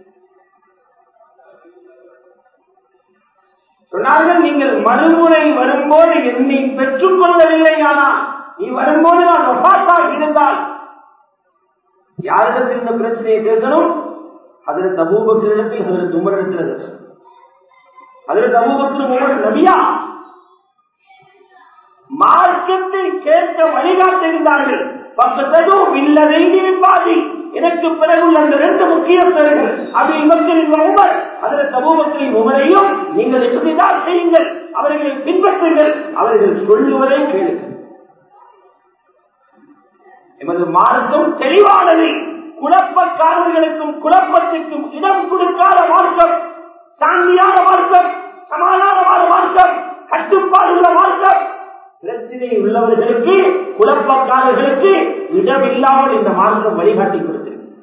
S1: சொன்னார்கள் நீங்கள் மறுமுறை வரும்போது என்னை பெற்றுக் கொள்ளவில்லை ஆனால் நீ வரும்போது நான் ஒப்பாத்தாக இருந்தால் யாரிடத்தில் இந்த பிரச்சனையை கேட்கணும் அதில் தபூபத்திரிடத்தில் அதில் துமரிடத்தில் அதில் தபூபத்தில் உமர் நபியா மார்க்கத்தை கேட்க வழிகாட்டுகின்றார்கள் பக்கத்ததும் இல்லதை பாதி எனக்கு பிறகு உள்ள அந்த ரெண்டு முக்கியஸ்தர்கள் அது மக்களின் உமர் அதில் சமூகத்தின் உமரையும் நீங்கள் எப்படிதான் செய்யுங்கள் அவர்களை பின்பற்றுங்கள் அவர்கள் சொல்லுவதை கேளுங்கள் எமது மார்க்கம் தெளிவானது குழப்பக்காரர்களுக்கும் குழப்பத்திற்கும் இடம் கொடுக்காத மார்க்கம் சாந்தியான மார்க்கம் சமாதானமான மார்க்கம் கட்டுப்பாடுள்ள மார்க்கம் பிரச்சனை உள்ளவர்களுக்கு குழப்பக்காரர்களுக்கு இடமில்லாமல் இந்த மார்க்கம் வழிகாட்டி கொடுத்தது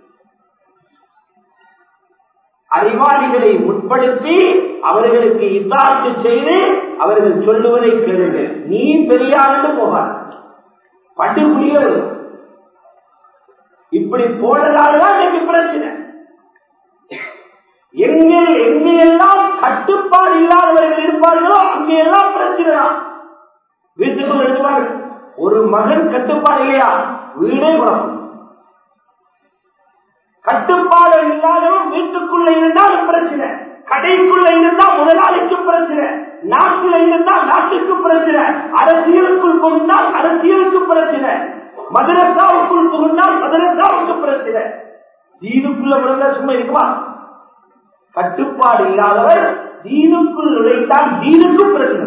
S1: அறிவாளிகளை முற்படுத்தி அவர்களுக்கு இத்தாக்கு செய்து அவர்கள் சொல்லுவதை கேளுங்கள் நீ பெரியாண்டு போகாது பட்டுக்குடியே இப்படி போனதால்தான் எனக்கு பிரச்சனை எங்கே எங்கெல்லாம் கட்டுப்பாடு இல்லாதவர்கள் இருப்பார்களோ அங்கெல்லாம் பிரச்சனை தான் வீட்டு வீட்டுக்குள்ள எடுத்துவாங்க ஒரு மகன் கட்டுப்பாடு இல்லையா வீடே குழப்பம் கட்டுப்பாடு இல்லாதவன் வீட்டுக்குள்ள இருந்தால் பிரச்சனை கடைக்குள்ள இருந்தா முதலாளிக்கு பிரச்சனை நாட்டுல இருந்தா நாட்டுக்கு பிரச்சனை அரசியலுக்குள் புகுந்தால் அரசியலுக்கு பிரச்சனை மதரசாவுக்குள் புகுந்தால் மதரசாவுக்கு பிரச்சனை தீனுக்குள்ள விழுந்தா சும்மா இருக்குமா கட்டுப்பாடு இல்லாதவர் தீனுக்குள் நுழைத்தால் தீனுக்கும் பிரச்சனை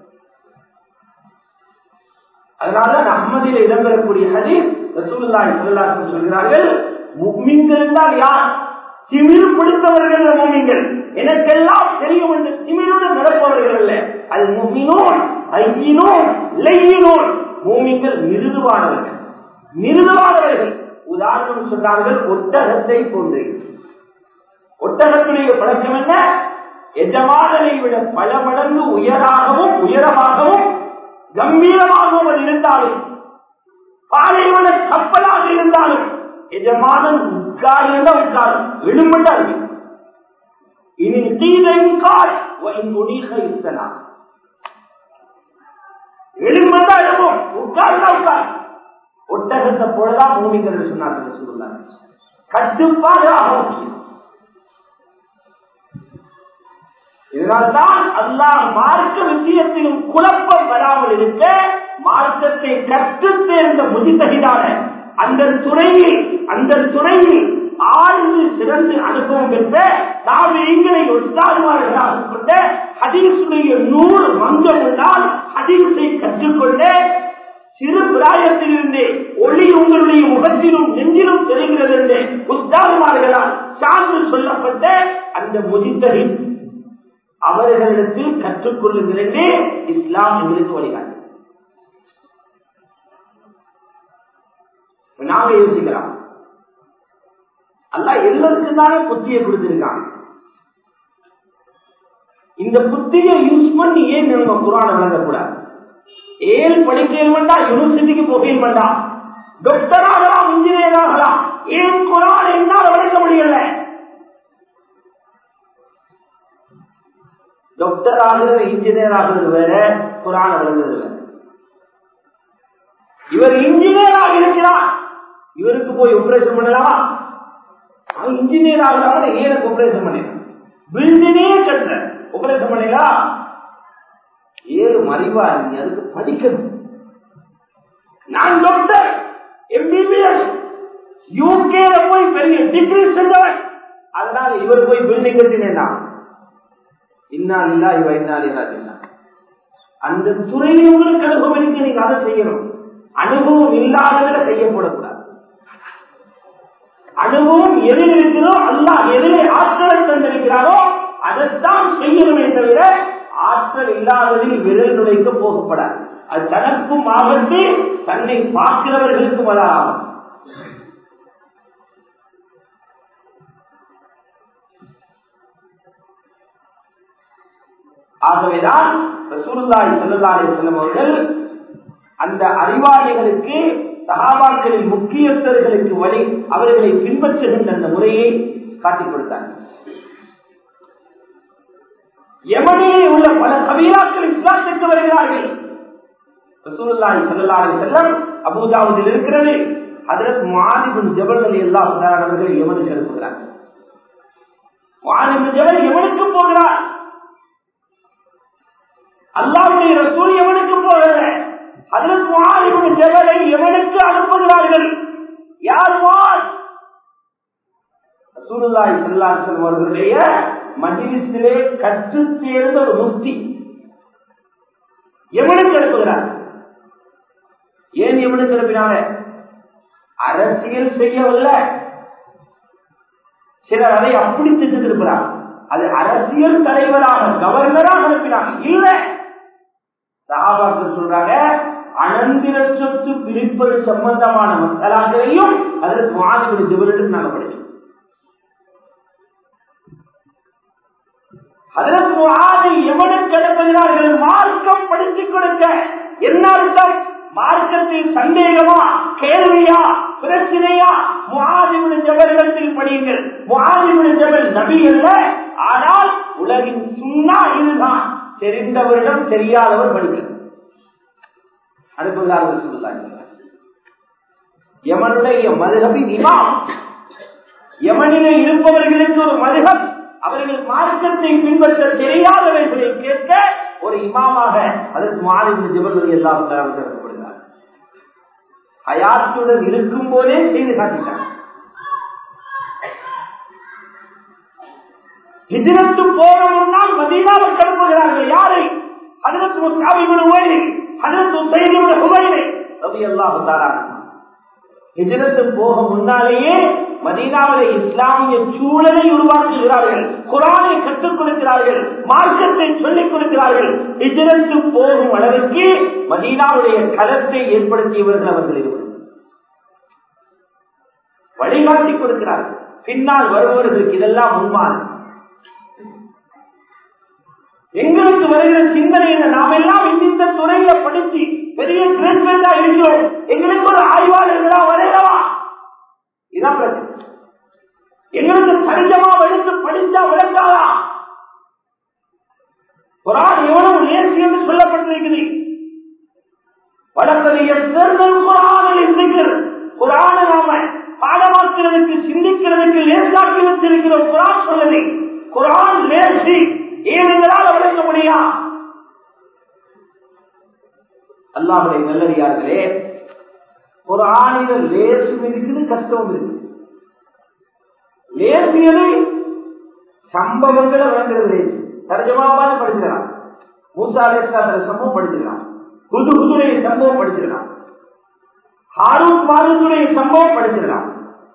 S1: அதனால அஹ்மதியில இடம்பெறக்கூடிய ஹதீஸ் ரசூலுல்லாஹி ஸல்லல்லாஹு அலைஹி சொல்கிறார்கள் முஃமின்கள் என்றால் யார் திமிர் பிடித்தவர்கள் முஃமின்கள் எனக்கெல்லாம் தெரியும் என்று திமிருடன் நடப்பவர்கள் அல்ல அது முஃமினூன் ஐயினூன் லையினூன் மூமின்கள் மிருதுவானவர்கள் மிருதுவானவர்கள் உதாரணம் சொன்னார்கள் ஒட்டகத்தை போன்று ஒட்டகத்துடைய பழக்கம் என்ன எஜமானனை விட பல மடங்கு உயராகவும் உயரமாகவும் கம்பீரமாகவும் அது இருந்தாலும் பாலைவன கப்பலாக இருந்தாலும் எஜமானன் உட்கார்ந்த உட்காரும் எழும்பட்டா இருக்கு இனி தீதைக்கால் இருக்கலாம் எழும்பட்டா எழுப்போம் உட்கார்ந்தா உட்கார் ஒட்டகத்தை போலதான் பூமிகள் சொன்னார்கள் சொல்லுங்க கட்டுப்பாடு ஆக முடியும் இதனால்தான் அல்லாஹ் மார்க்க விஷயத்திலும் குழப்பம் வராமல் இருக்க மார்க்கத்தை கற்று தேர்ந்த முதித்தகிதான அந்த துறையில் அந்த துறையில் ஆழ்ந்து சிறந்து அனுபவம் பெற்ற தாவியங்களை ஒத்தாடுவார்களாக கொண்ட ஹதீசுடைய நூறு மங்கம் உள்ளால் ஹதீஸை கற்றுக்கொண்ட சிறு பிராயத்திலிருந்து ஒளி உங்களுடைய முகத்திலும் நெஞ்சிலும் தெரிகிறது என்று உத்தாடுவார்களால் சார்ந்து சொல்லப்பட்ட அந்த முதித்தகின் அவர்களிடத்தில் கற்றுக்கொள்ளுகிறதே இஸ்லாம் எங்களுக்கு வழிகாட்டு நாங்க யோசிக்கிறோம் அல்ல எல்லாருக்கும் தானே புத்தியை கொடுத்திருக்காங்க இந்த புத்தியை யூஸ் பண்ணி ஏன் நம்ம குரான வழங்கக்கூடாது ஏன் படிக்க வேண்டாம் யூனிவர்சிட்டிக்கு போக வேண்டாம் டாக்டர் ஆகலாம் இன்ஜினியர் ஆகலாம் ஏன் குரான் என்னால் வழங்க முடியல டாக்டர் ஆகுறது இன்ஜினியர் ஆகுறது வேற குரான வழங்குறது வேற இவர் இன்ஜினியர் ஆக இருக்கிறார் இவருக்கு போய் ஆபரேஷன் பண்ணலாமா அவன் இன்ஜினியர் ஆகலாம் ஏனுக்கு ஆபரேஷன் பண்ணிடலாம் பில்டிங்கே கட்டுற ஆபரேஷன் பண்ணிடலாம் ஏழு மறைவா நீ அதுக்கு படிக்கணும் நான் டாக்டர் எம்பிபிஎஸ் யூகே போய் பெரிய டிகிரி செஞ்சவன் அதனால இவர் போய் பில்டிங் கட்டினா இன்னா இல்லா இவ இன்னா இல்லா அந்த துறையில் உங்களுக்கு அனுபவம் இருக்கு நீங்க அதை செய்யணும் அனுபவம் இல்லாததுல செய்யப்படக்கூடாது அனுபவம் எதில் இருக்கிறோ அல்லா எதிலே ஆற்றலை தந்திருக்கிறாரோ அதைத்தான் செய்யணுமே தவிர ஆற்றல் இல்லாததில் விரல் நுழைக்க போகப்படாது அது தனக்கும் ஆபத்து தன்னை பார்க்கிறவர்களுக்கும் அது ஆபத்து ஆகவேதான் ரசூலுல்லாஹி ஸல்லல்லாஹு அலைஹி வஸல்லம் அவர்கள் அந்த அறிவாளிகளுக்கு சகாபாக்களின் முக்கியஸ்தர்களுக்கு வழி அவர்களை பின்பற்றுகின்ற அந்த முறையை காட்டிக் கொடுத்தார் எமனிலே உள்ள பல கபீராக்கள் இஸ்லாத்துக்கு வருகிறார்கள் ரசூலுல்லாஹி ஸல்லல்லாஹு அலைஹி வஸல்லம் அபூதாவுதில் இருக்கிறது ஹஜரத் முஆதிபின் ஜபல் ரலியல்லாஹு தஆலா அவர்கள் யமனுக்கு அனுப்புகிறார் முஆதிபின் ஜபல் யமனுக்கு போகிறார் அல்லாஹ்வுடைய ரசூல் யமனுக்கு போகல ஹஜரத் முஆதிபின் ஜபலை யமனுக்கு அனுப்புகிறார்கள் யார் முஆத் ரசூலுல்லாஹி ஸல்லல்லாஹு அலைஹி வஸல்லம் அவர்களுடைய மஜ்லிஸிலே கற்று தேர்ந்த ஒரு முஃப்தி எவனுக்கு அனுப்புகிறார் ஏன் எவனுக்கு அனுப்பினாங்க அரசியல் செய்யவில்ல சிலர் அதை அப்படி திட்டிருக்கிறார் அது அரசியல் தலைவராக கவர்னராக அனுப்பினாங்க இல்ல சகாபாக்கள் சொல்றாங்க அனந்திர சொத்து பிரிப்பது சம்பந்தமான மசாலாக்களையும் அதற்கு மாதிரி ஜிபரிடம் நாங்க படிச்சோம் எவனுக்கு அனுப்புகிறார்கள் மார்க்கம் படித்துக் கொடுக்க என்ன அர்த்தம் மார்க்கத்தில் சந்தேகமா கேள்வியா பிரச்சனையா முகாதிபுட ஜபரிடத்தில் படியுங்கள் முகாதிபுட ஜபல் நபி அல்ல ஆனால் உலகின் சுண்ணா இதுதான் தெரிந்தவரிடம் தெரியாதவர் படிக்கிறது அனுப்புகிறார்கள் சொல்லுகிறார்கள் யமனுடைய மதுகபின் இமாம் யமனிலே இருப்பவர்களுக்கு ஒரு மதுகம் அவர்கள் மார்க்கத்தை பின்பற்ற தெரியாதவர்களை கேட்க ஒரு இமாமாக அதற்கு மாதிரி ஜிபர்கள் எல்லாம் கருதப்படுகிறார் அயாத்துடன் இருக்கும் போதே செய்து காட்டினார் ஹிஜரத்து போக முன்னால் மதீனாவை கிளம்புகிறார்கள் யாரை அதற்கு முஸ்தாபிபுன் உவைரை அதற்கு உசைபின் உவைரை ரவி அல்லாஹ் தாரான் ஹிஜரத்து போக முன்னாலேயே மதீனாவிலே இஸ்லாமிய சூழலை உருவாக்குகிறார்கள் குரானை கற்றுக் கொடுக்கிறார்கள் மார்க்கத்தை சொல்லிக் கொடுக்கிறார்கள் ஹிஜரத்து போகும் அளவிற்கு மதீனாவுடைய களத்தை ஏற்படுத்தியவர்கள் அவர்கள் இருவர் வழிகாட்டி கொடுக்கிறார்கள் பின்னால் வருபவர்களுக்கு இதெல்லாம் முன்மாறு எங்களுக்கு வருகிற சிந்தனை என்ன நாம் எல்லாம் இந்த துறையில படிச்சு பெரிய கிரேட்மெண்டா இருக்கிறோம் எங்களுக்கு ஒரு ஆய்வாளர்களா வரையலவா இதான் பிரச்சனை எங்களுக்கு சரிஜமா எடுத்து படிச்சா விளக்காதா குரான் எவ்வளவு நேர்ச்சி என்று சொல்லப்பட்டிருக்குது வடக்கறிய தேர்தல் குரானில் இருக்கிற குரான நாம பாடமாக்குறதுக்கு சிந்திக்கிறதுக்கு லேசாக்கி வச்சிருக்கிறோம் குரான் சொல்லலை குரான் லேசி ஏனென்றால் விளங்க முடியா அல்லாஹுடைய நல்லறியார்களே ஒரு ஆணில லேசும் இருக்குது கஷ்டமும் இருக்குது லேசியது சம்பவங்களை விளங்குறது லேசு தர்ஜமாவான படிச்சிடலாம் மூசா அலேஸ்லாத்திர சம்பவம் படிச்சிடலாம் புது புதுடைய சம்பவம் படிச்சிடலாம் ஹாரூன் மாருத்துடைய சம்பவம் படிச்சிடலாம்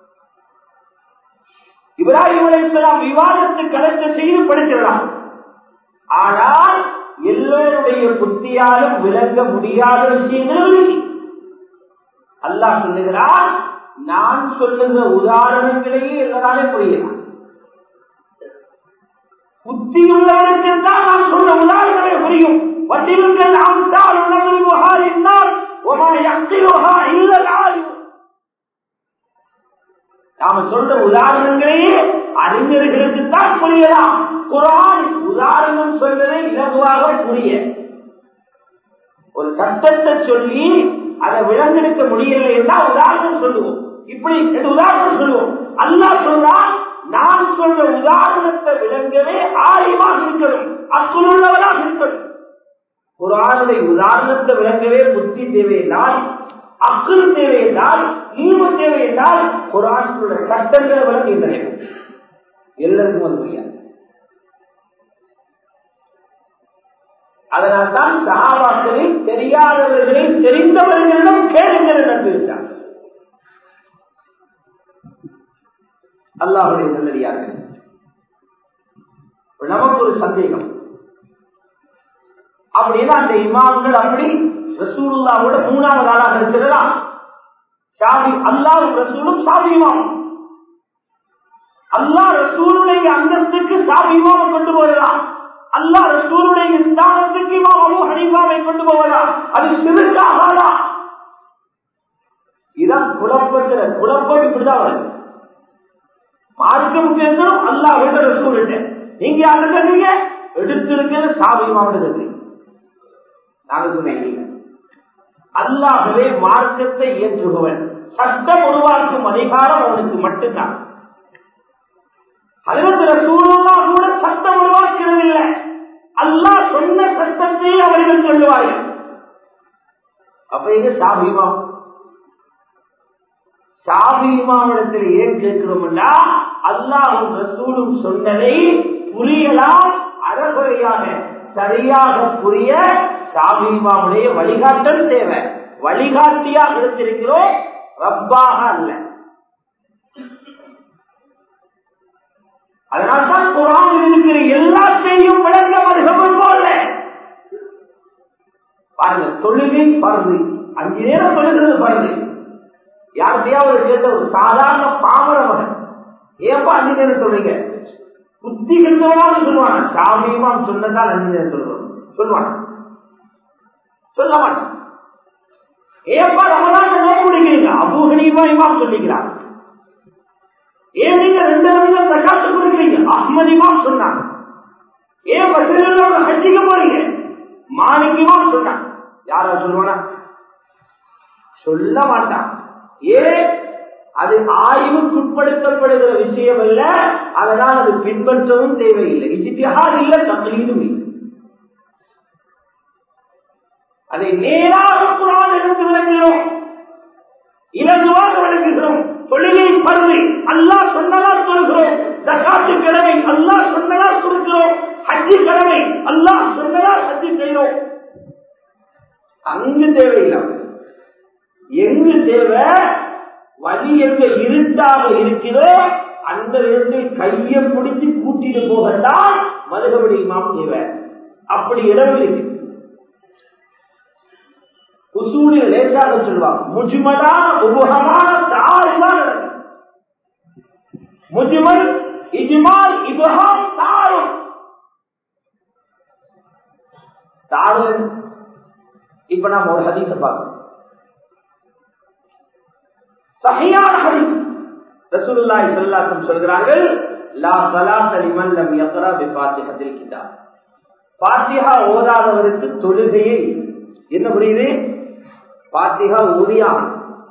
S1: இப்ராஹிம் அலைஹிஸ்ஸலாம் விவாதத்துக்கு அழைத்த செய்து படிச்சிடலாம் ஆனால் எல்லோருடைய புத்தியாலும் விளங்க முடியாத விஷயங்களும் இருக்கு அல்லாஹ் சொல்லுகிறான் நான் சொல்லுகிற உதாரணங்களையே எல்லாராலே புரியலாம் புத்தியுள்ளவருக்கு தான் நான் சொல்ல உதாரணமே புரியும் வட்டிலுங்கள் அம்சால் உணர்வுஹா என்னால் ஒமா யக்திலுஹா இல்லல் ஆலிம் நாம சொல்ற உதாரணங்களையே அறிஞர்களுக்கு தான் புரியலாம் குரான் உதாரணம் சொல்வதை இலகுவாக புரிய ஒரு சட்டத்தை சொல்லி அதை விளங்கெடுக்க முடியலை என்றால் உதாரணம் சொல்லுவோம் இப்படி என்று உதாரணம் சொல்லுவோம் அல்லாஹ் சொல்றான் நான் சொல்ற உதாரணத்தை விளங்கவே ஆய்வாக இருக்கணும் அக்குள்ளவராக இருக்கணும் ஒரு ஆளுடைய உதாரணத்தை விளங்கவே புத்தி தேவையில்லை அக்குள் தேவையில்லை ஈவு தேவையில்லை ஒரு ஆளுடைய சட்டங்களை விளங்குகின்றன எல்லாருக்கும் அது முடியாது அதனால்தான் சகாபாக்களை தெரியாதவர்களை தெரிந்தவர்களிடம் கேளுங்கள் நம்பிவிட்டார் அல்லாஹுடைய நல்லடியார்கள் நமக்கு ஒரு சந்தேகம் அப்படின்னா அந்த இமாம்கள் அப்படி ரசூலுல்லாவோட மூணாவது ஆளாக இருக்கிறதா சாதி அல்லாஹ் ரசூலும் சாதி இமாம் அல்லாஹ் ரசூலுடைய அந்தஸ்துக்கு சாதி இமாம் கொண்டு போகலாம் அல்லாஹ் ரசூலுடைய ஸ்தானத்துக்கு இமாம் அபு ஹனீஃபாவை கொண்டு போகலாம் அது சிறுக்காகாதா இதான் குழப்பத்துல குழப்பம் இப்படிதான் வருது மார்க்கம் கேட்கணும் அல்லாஹ் விட்ட ரசூல் விட்ட நீங்க யாரு கேட்டீங்க எடுத்திருக்கிற சாவி மாவட்டத்தை நாங்க சொன்னீங்க அல்லாகவே மார்க்கத்தை ஏற்றுபவன் சட்டம் உருவாக்கும் அதிகாரம் அவனுக்கு மட்டும்தான் அலுவலக சூழலா கூட சட்டம் உருவாக்கிறது இல்லை அல்லாஹ் சொன்ன சட்டத்தை அவர்கள் சொல்லுவார்கள் அப்ப இது சாபிமாம் சாபிமாவிடத்தில் ஏன் கேட்கிறோம்னா அல்லாஹும் ரசூலும் சொன்னதை புரியலாம் அறகுறையாக சரியாக புரிய சாபிமாவுடைய வழிகாட்டல் தேவை வழிகாட்டியாக எடுத்திருக்கிறோம் ரப்பாக அல்ல அதனால்தான் குரானில் இருக்கிற எல்லாத்தையும் விளங்க மதுகமும் போல பாருங்க தொழுகை பருது அஞ்சு நேரம் தொழுகிறது பருது யார்கிட்டயாவது கேட்ட ஒரு சாதாரண பாமர மகன் ஏப்பா அஞ்சு நேரம் சொல்றீங்க புத்தி கெட்டவனாக சொல்லுவான் சாமியமாம் சொன்னதால் அஞ்சு நேரம் சொல்றோம் சொல்லுவான் சொல்ல மாட்டான் ஏப்பா ரமலான் நோக்க முடிக்கிறீங்க அபூகனியமா இமாம் சொல்லிக்கிறான் ஏன் நீங்க ரெண்டு நிமிஷம் தக்காத்து கொடுக்குறீங்க அஹ்மதிமாம் சொன்னாங்க ஏன் பசங்களோட ஹஜ்ஜிக்கு போறீங்க மாணிக்கமா சொன்னாங்க யாரா சொல்லுவானா சொல்ல மாட்டான் ஏன் அது ஆய்வுக்குட்படுத்தப்படுகிற விஷயம் அல்ல அதனால் அது பின்பற்றவும் தேவையில்லை இஜித்திஹாத் இல்ல தக்லீதும் இல்லை அதை நேராக குரான் எடுத்து விளங்குகிறோம் இலகுவாக விளங்குகிறோம் தொழிலை பருவி அல்லாஹ் சொன்னதா சொல்கிறோம் தக்காத்து கிழமை அல்லாஹ் சொன்னதா கொடுக்கிறோம் ஹஜ்ஜி கிழமை அல்லாஹ் சொன்னதா ஹஜ்ஜி செய்கிறோம் அங்கு தேவையில்லை எங்கு தேவை வழி எங்க இருட்டாக இருக்கிறோ அந்த இடத்தில் கையை பிடிச்சு கூட்டிட்டு போகத்தான் மதுகபடி இமாம் தேவை அப்படி இடம் இருக்கு உசூலில் லேசாக சொல்லுவாங்க முஜ்மலான உபகமான தாறுதான் நடக்கும் முஜ்மல் இஜ்மால் இபஹாம் தாரும் தாரும் இப்ப நாம ஒரு ஹதீஸ பார்க்கணும் சஹியான ஹதீஸ் ரசூலுல்லாஹி ஸல்லல்லாஹு அலைஹி சொல்கிறார்கள் லா ஸலாத்த லிமன் லம் யக்ரா பிஃபாத்திஹத்தில் கிதாப் ஃபாத்திஹா ஓதாதவருக்கு தொழுகையே என்ன புரியுது பாத்திகா ஓதியான்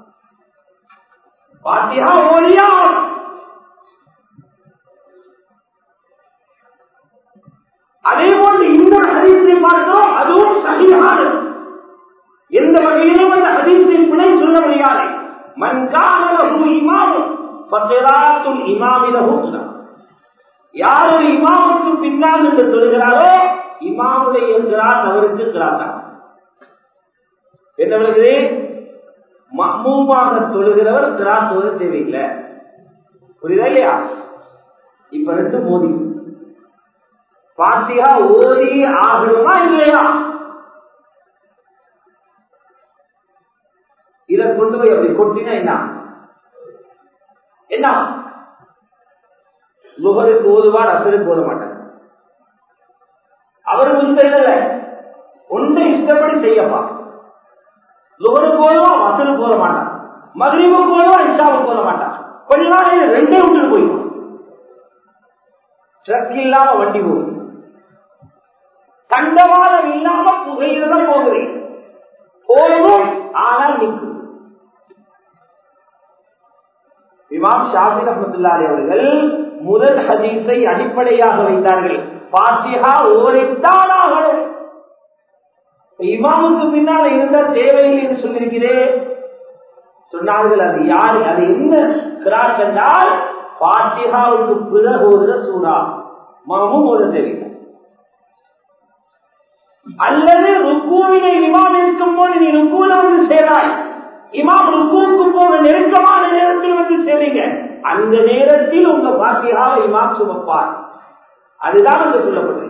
S1: பாத்திகா ஓதியான் அதே போன்று இன்னொரு ஹதீஸை பார்த்தோம் அதுவும் சரியான எந்த வகையிலும் அந்த ஹதீஸின் பிழை சொல்ல முடியாது மன்கானலகு இமாமும் பத்திராத்துல் இமாமிலகு யார் ஒரு இமாமுக்கு பின்னால் என்று சொல்கிறாரோ இமாமுடைய என்கிறார் அவருக்கு கிராத்தான் என்ன விளக்குது மம்மூமாக தொழுகிறவர் கிராஸ் ஓத தேவையில்லை புரியுதா இல்லையா இப்ப ரெண்டு மோதி பாத்தியா ஓதி ஆகணுமா இல்லையா இதை கொண்டு போய் அப்படி கொட்டினா என்ன என்ன முகருக்கு ஓதுவார் அசருக்கு ஓத மாட்டார் அவர் முன்தல்ல ஒன்றை இஷ்டப்படி செய்யப்பா லுகருக்கு போதும் அசருக்கு போத மாட்டான் மகிழ்வுக்கு போதும் இஷாவுக்கு போத மாட்டான் கொஞ்ச நாள் ரெண்டே விட்டுட்டு போயிடும் ட்ரக் இல்லாம வண்டி போகுது கண்டவாதம் இல்லாம புகையில போகுது போதும் ஆனால் நிற்கும் இமாம் ஷாஃபி ரஹமத்துல்லாரி அவர்கள் முதல் ஹதீஸை அடிப்படையாக வைத்தார்கள் பாத்தியா ஓரைத்தான் ஆகணும் இமாமுக்கு பின்னால் இருந்த தேவையில் என்று சொல்லியிருக்கிறேன் சொன்னார்கள் அது யாரு அது என்ன கிராஸ் என்றால் பாத்திகாவுக்கு பிறகு ஒரு சூறா மாமும் ஒரு தெரியும் அல்லது ருக்குவினை இமாம் இருக்கும் போது நீ ருக்குவில வந்து சேராய் இமாம் ருக்குவுக்கு போக நெருக்கமான நேரத்தில் வந்து சேருங்க அந்த நேரத்தில் உங்க பாத்தியாவை இமாம் சுமப்பார் அதுதான் அங்கு சொல்லப்படுது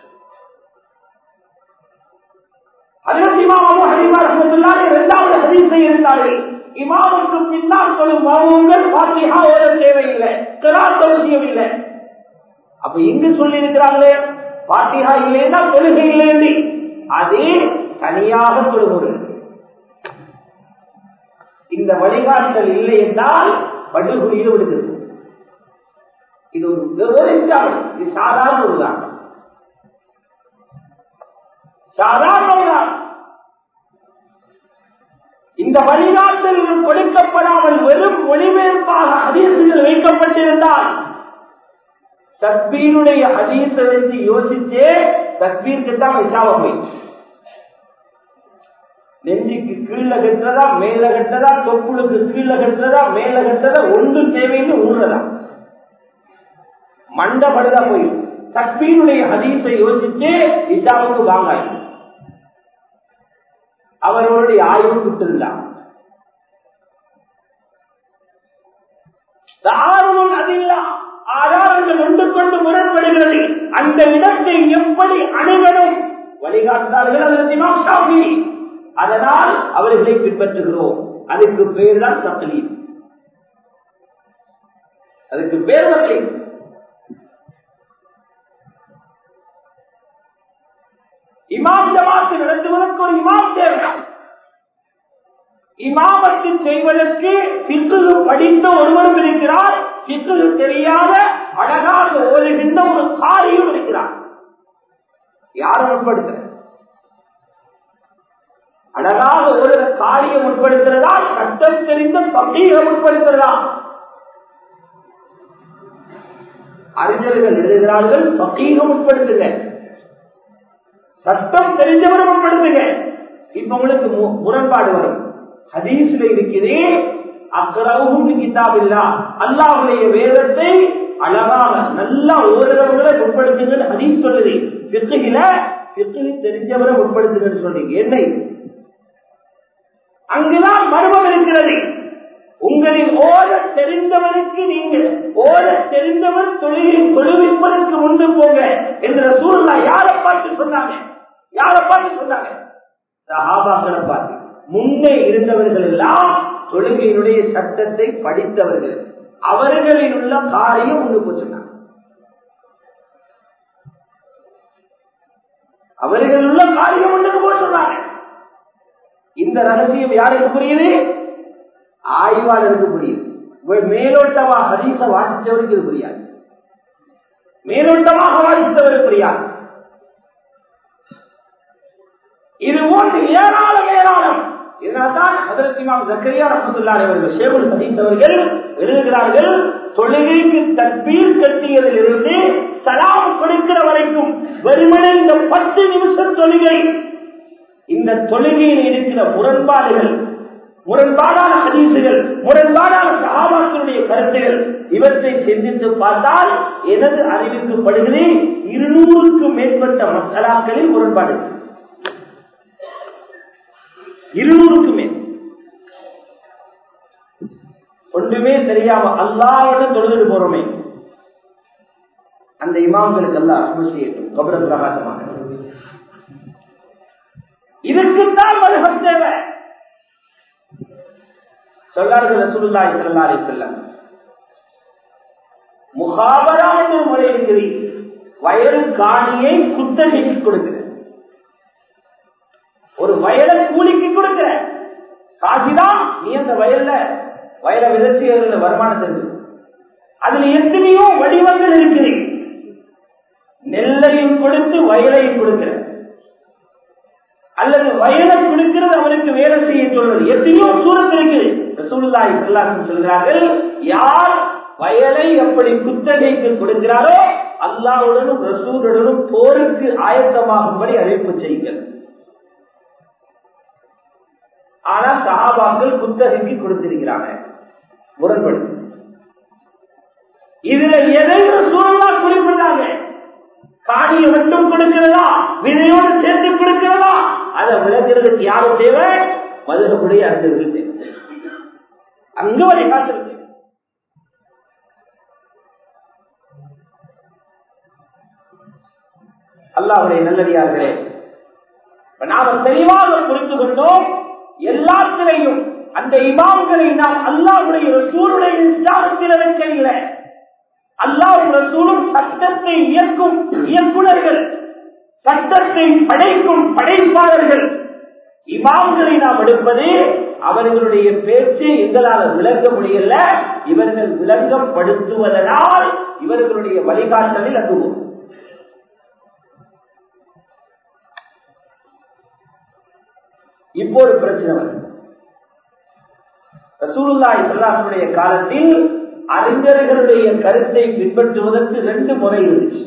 S1: அதற்கு இமாம் அபு ஹனீஃபா ரஹ்மத்துல்லாஹி இரண்டாவது ஹதீஸை இருந்தார்கள் இமாமுக்கு பின்னால் சொல்லும் மாமூங்கள் ஃபாத்திஹா ஓத தேவையில்லை கிராத் அவசியம் இல்லை அப்ப இங்கு சொல்லி இருக்கிறாங்களே ஃபாத்திஹா இல்லைன்னா தொழுகை இல்லை அதே தனியாக தொழுகிறது இந்த வழிகாட்டல் இல்லை என்றால் படுகொலியில் விடுகிறது இது ஒரு விவரித்தால் இது சாதாரண ஒரு உதாரணம் சாதாரண இந்த வழிகாட்டல்கள் கொடுக்கப்படாமல் வெறும் மொழிபெயர்ப்பாக ஹதீசுகள் வைக்கப்பட்டிருந்தால் தக்பீருடைய ஹதீஸை வச்சு யோசிச்சே தக்பீருக்கு தான் விசாவ போய் நெஞ்சுக்கு கீழே கட்டுறதா மேல கட்டுறதா தொப்புளுக்கு கீழே கட்டுறதா மேல கட்டுறதா ஒன்றும் தேவைன்னு ஊடுறதா மண்டபடுதா போய் தக்பீருடைய ஹதீஸை யோசிச்சே இசாவுக்கு வாங்காய் அவர்களுடைய ஆய்வு விட்டிருந்தார் தாரணம் அதில்லா ஆதாரங்கள் ஒன்று கொண்டு முரண்படுகிறது அந்த இடத்தை எப்படி அணுகணும் வழிகாட்டார்கள் அதற்கு இமாம் ஷாஃபி அதனால் அவர்களை பின்பற்றுகிறோம் அதுக்கு பேர் தான் தக்லீத் அதுக்கு பேர் தக்லீத் இமாம் ஜமாத்து நடத்துவதற்கு ஒரு இமாம் தேவை இமாமத்து செய்வதற்கு சிற்று படித்த ஒருவரும் இருக்கிறார் சிற்று தெரியாத அழகாக ஓதுகின்ற ஒரு காரியம் இருக்கிறார் யாரும் உட்படுத்த அழகாக ஒரு காரியம் உட்படுத்துறதா சட்டம் தெரிந்த பக்கீகம் உட்படுத்துறதா அறிஞர்கள் எழுதுகிறார்கள் பக்கீகம் உட்படுத்துங்க சட்டம் தெரிஞ்சவரும் உட்படுத்துங்க இப்ப உங்களுக்கு மு- முரண்பாடு வரும் ஹதீஸ்ல இருக்குது அக்கரவும் கிதாபில்லா அல்லாஹுடைய வேதத்தை அழகாக நல்லா ஓதுறவங்களை உட்படுத்துங்கன்னு ஹதீஸ் சொல்லுது பித்துகில பித்துகி தெரிஞ்சவரை உட்படுத்துங்கன்னு சொல்றீங்க என்னை அங்குதான் மர்மம் இருக்கிறது உங்களின் ஓத தெரிந்தவருக்கு நீங்கள் ஓத தெரிந்தவர் தொழிலில் தொழுவிப்பதற்கு முன்பு போங்க என்ற சூழ்நிலை யாரை பார்த்து சொன்னாங்க யாரை பார்த்து சொன்னாங்க சஹாபாக்களை பார்த்து முன்னே இருந்தவர்கள் எல்லாம் தொழுகையினுடைய சட்டத்தை படித்தவர்கள் அவர்களில் உள்ள காரியம் ஒன்று போச்சுனாங்க அவர்கள் உள்ள காரியம் ஒன்றுக்கு போய் சொன்னாங்க இந்த ரகசியம் யாருக்கு புரியுது ஆய்வாளருக்கு புரியுது வே- மேலோட்டமா ஹதீச வாசித்தவருக்கு இது புரியாது மேலோட்டமாக வாசித்தவருக்கு புரியாது இது போன்று ஏராளம் ஏராளம் இதனால்தான் ஹதரத் இமாம் ஜக்கரியா ரஹமத்துல்லாஹி அவர்கள் ஷேகுல் ஹதீஸ் அவர்கள் எழுதுகிறார்கள் தொழுகைக்கு தற்பீர் கட்டியதில் இருந்து சலாம் கொடுக்கிற வரைக்கும் வெறுமனே இந்த பத்து நிமிஷம் தொழுகை இந்த தொழுகையில் இருக்கிற முரண்பாடுகள் முரண்பாடான ஹதீசுகள் முரண்பாடான சகாபாக்களுடைய கருத்துகள் இவற்றை சிந்தித்து பார்த்தால் எனது அறிவிற்கு படுகிறது இருநூறுக்கும் மேற்பட்ட மசாலாக்களில் முரண்பாடு இருக்கு. இருநூறுக்கு மேல் ஒன்றுமே தெரியாம அல்லாவோட தொழுது போறோமே அந்த இமாம்களுக்கு எல்லாம் அருள் செய்யட்டும் கபர பிரகாசமாக இதுக்குத்தான் மதுகம் தேவை சொல்லார்கள் ரசூலுல்லாஹி ஸல்லல்லாஹு அலைஹி வஸல்லம் முகாபரா என்ற ஒரு முறை இருக்குது வயல் காணியை குத்தகைக்கு கொடுக்கிறது ஒரு வயலை கூலிக்கு கொடுக்கிற காசிதான் நீ அந்த வயல்ல வயலை விதச்சி அதுல வருமானம் தெரிஞ்சு அதுல எத்தனையோ வடிவங்கள் இருக்குது நெல்லையும் கொடுத்து வயலையும் கொடுக்கிற அல்லது வயலை கொடுக்கிறது அவனுக்கு வேலை செய்ய சொல்றது எத்தனையோ சூரத் இருக்கு ரசூலுல்லாஹி ஸல்லல்லாஹு அலைஹி வஸல்லம் சொல்கிறார்கள் யார் வயலை எப்படி குத்தகைக்கு கொடுக்கிறாரோ அல்லாஹ்வுடனும் ரசூலுடனும் போருக்கு ஆயத்தமாகும்படி அறிவிப்பு செய்யுங்கள் ஆனா சஹாபாக்கள் குத்தகைக்கு கொடுத்திருக்கிறாங்க முரண்படு இதுல எதை சூழலா குறிப்பிட்டாங்க காணியை மட்டும் கொடுக்கிறதா விதையோடு சேர்த்து கொடுக்கிறதா அதை விளக்குறதுக்கு யாரும் தேவை மதுரப்புடைய அறிஞர்கள் தேவை அங்க வரை காத்திருக்கு அல்லாவுடைய நல்லடியார்களே இப்ப நாம தெளிவாக புரிந்து கொண்டோம் எல்லாத்திலையும் அந்த இமாம்களை நாம் அல்லாவுடைய ரசூலுடைய நிஸ்தானத்தில் வைக்கவில்லை அல்லாஹ் ரசூலும் சட்டத்தை இயக்கும் இயக்குனர்கள் சட்டத்தை படைக்கும் படைப்பாளர்கள் இமாம்களை நாம் எடுப்பது அவர்களுடைய பேச்சு எங்களால் விளக்க முடியல இவர்கள் விளங்கப்படுத்துவதனால் இவர்களுடைய வழிகாட்டலில் அதுவும் இப்போ ஒரு பிரச்சனை வருது ரசூலுல்லாஹி ஸல்லல்லாஹுடைய காலத்தில் அறிஞர்களுடைய கருத்தை பின்பற்றுவதற்கு ரெண்டு முறை இருந்துச்சு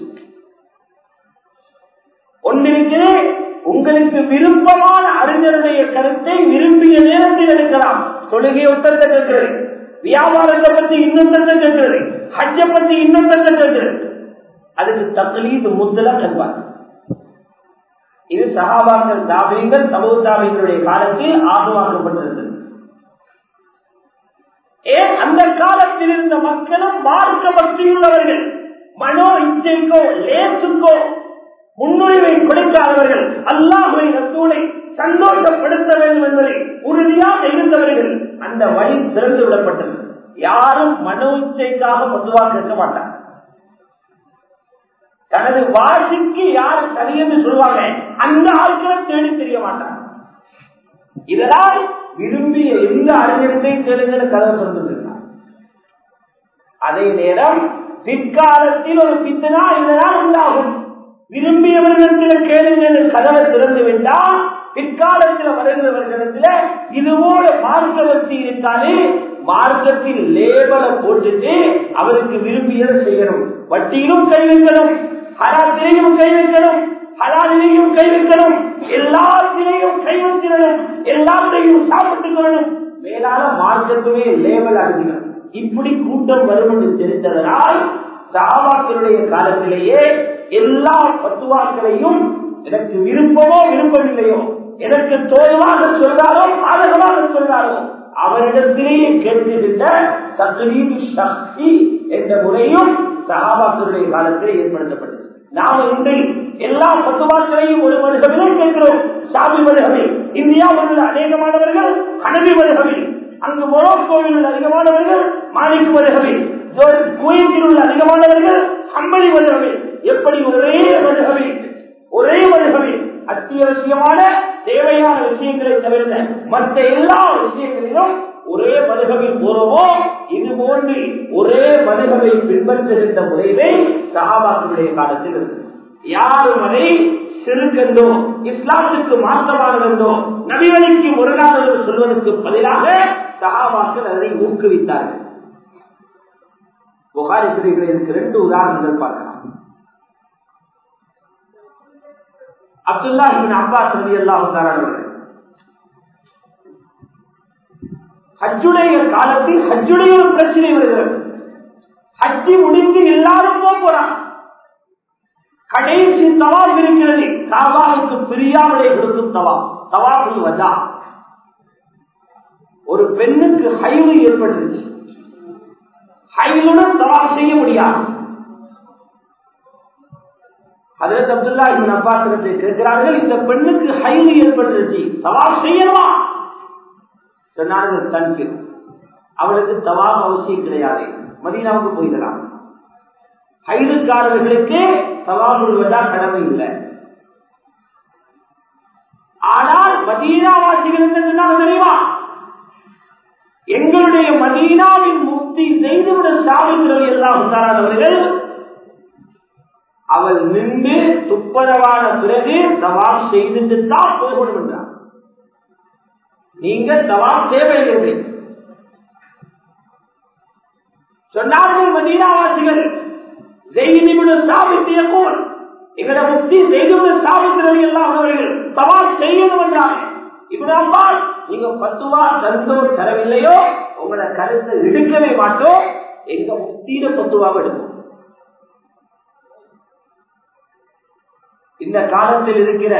S1: ஒன்றிற்கு உங்களுக்கு விருப்பமான அறிஞருடைய கருத்தை விரும்பிய நேரத்தில் எடுக்கலாம் தொழுகை ஒத்தத்தை கேட்கிறது வியாபாரத்தை பத்தி இன்னொருத்தத்தை கேட்கிறது ஹஜ்ஜ பத்தி இன்னொருத்தத்தை கேட்கிறது அதுக்கு தக்லீது முத்தலா கல்வார் இது சகாபாக்கள் தாபியங்கள் சமூக தாபியங்களுடைய காலத்தில் ஆர்வமாக்கப்பட்டிருந்தது ஏன் அந்த காலத்தில் இருந்த மக்களும் மார்க்க பக்தியுள்ளவர்கள் மனோ இச்சைக்கோ லேசுக்கோ முன்னுரிமை கொடுக்காதவர்கள் அல்லாஹுவை ரசூலை சந்தோஷப்படுத்த வேண்டும் என்பதை உறுதியாக இருந்தவர்கள் அந்த வழி திறந்து விடப்பட்டது யாரும் மனோ இச்சைக்காக பொதுவாக கேட்க மாட்டாங்க தனது வாசிக்கு யார் சரி என்று சொல்லுவாங்க அந்த ஆட்களை தேடி தெரிய மாட்டாங்க இதனால் விரும்பிய எந்த அறிஞர்களையும் கேளுங்கன்னு கதவை சொல்லிருந்தார் அதே நேரம் பிற்காலத்தில் ஒரு பித்தனா இதனால் உண்டாகும் விரும்பியவர்களிடத்தில் கேளுங்கள் கதவை திறந்து விட்டால் பிற்காலத்தில் வருகிறவர்களிடத்துல இதுபோல மார்க்க வச்சு இருக்காது மார்க்கத்தில் லேபலை போட்டுட்டு அவருக்கு விரும்பியதை செய்யணும் வட்டியிலும் கை வைக்கணும் ஹராத்திலையும் கை வைக்கணும் ஹலாலிலையும் கை வைக்கணும் எல்லாத்திலையும் கை வைக்கணும் எல்லாத்தையும் சாப்பிட்டுக் கொள்ளணும் மேலான மார்க்கத்துமே லேபல் அடைஞ்சிக்கணும் இப்படி கூட்டம் வரும் என்று தெரிந்ததனால் சாபாக்களுடைய காலத்திலேயே எல்லா பத்துவாக்களையும் எனக்கு விருப்பமோ விருப்பமில்லையோ எனக்கு தோல்வாக சொல்றாரோ பாதகமாக சொல்றாரோ அவரிடத்திலேயே கேட்டுவிட்ட தக்லீது சக்தி என்ற முறையும் சகாபாக்களுடைய காலத்தில் ஏற்படுத்தப்பட்டது நாம இன்றை எல்லா பத்துவாக்களையும் ஒரு மனிதர்களும் கேட்கிறோம் சாமி மருகவில் இந்தியாவில் உள்ள அநேகமானவர்கள் கனவி மருகவில் அங்கு மொரோக்கோவில் உள்ள அதிகமானவர்கள் மாணிக்கு மருகவில் குவைத்தில் உள்ள அதிகமானவர்கள் அம்பளி மருகவில் எப்படி ஒரே மருகவில் ஒரே மருகவில் அத்தியாவசியமான தேவையான விஷயங்களை தவிர்த்த மற்ற எல்லா விஷயங்களிலும் ஒரே மதுகவில் போறவோ இது போன்று ஒரே மதுகவை பின்பற்றுகின்ற முறையை சகாபாக்களுடைய காலத்தில் இருந்தது யாரும் அதை சிறுக்கென்றோ இஸ்லாத்துக்கு மாற்றமானதென்றோ நபிவழிக்கு முரணானது சொல்வதற்கு பதிலாக சகாபாக்கள் அதை ஊக்குவித்தார்கள் புகாரி சிறைகளுக்கு ரெண்டு உதாரணங்கள் பார்க்கலாம் அப்துல்லா அப்பாஸ் ரவி அல்லாஹ் ஹஜ்ஜுடைய காலத்தில் ஹஜ்ஜுடைய ஒரு பிரச்சனை வருகிறது ஹஜ்ஜி முடிந்து எல்லாரும் போறான் கடைசி தவாப் இருக்கிறது காபாவுக்கு பிரியாமலே கொடுக்கும் தவா தவாபுல் வஜா ஒரு பெண்ணுக்கு ஹைவு ஏற்படுது ஹைவுடன் தவாப் செய்ய முடியாது அதற்கு அப்துல்லா இவன் அப்பாசிரத்தை கேட்கிறார்கள் இந்த பெண்ணுக்கு ஹைவு ஏற்பட்டுருச்சு தவாப் செய்யணுமா சொன்னார்கள் தனக்கு அவளுக்கு தவாப் அவசியம் கிடையாது மதீனாவுக்கு போயிடலாம் ஹைதுக்காரர்களுக்கு தவாபுடுவதா கடமை இல்லை ஆனால் மதீனாவாசிகள் என்ன சொன்னாங்க தெரியுமா எங்களுடைய மதீனாவின் முக்தி செய்துவிட சாவிக்கிறது எல்லாம் உண்டானவர்கள் அவள் நின்று துப்பரவான பிறகு தவாப் செய்துட்டு தான் போகணும் என்றார் நீங்கள் தவாப் தேவையில்லை சொன்னார்கள் மதீனாவாசிகள் சாபித்தியக்கூர் எங்களோட முக்தி செய்துவிட சாபித்திரவை எல்லாம் அவர்கள் தவாப் செய்யணும் என்றார் இப்படி நீங்க பத்துவா தந்தோ தரவில்லையோ உங்களோட கருத்தை எடுக்கவே மாட்டோம் எங்க முக்தியில பத்துவாவை எடுப்போம் இந்த காலத்தில் இருக்கிற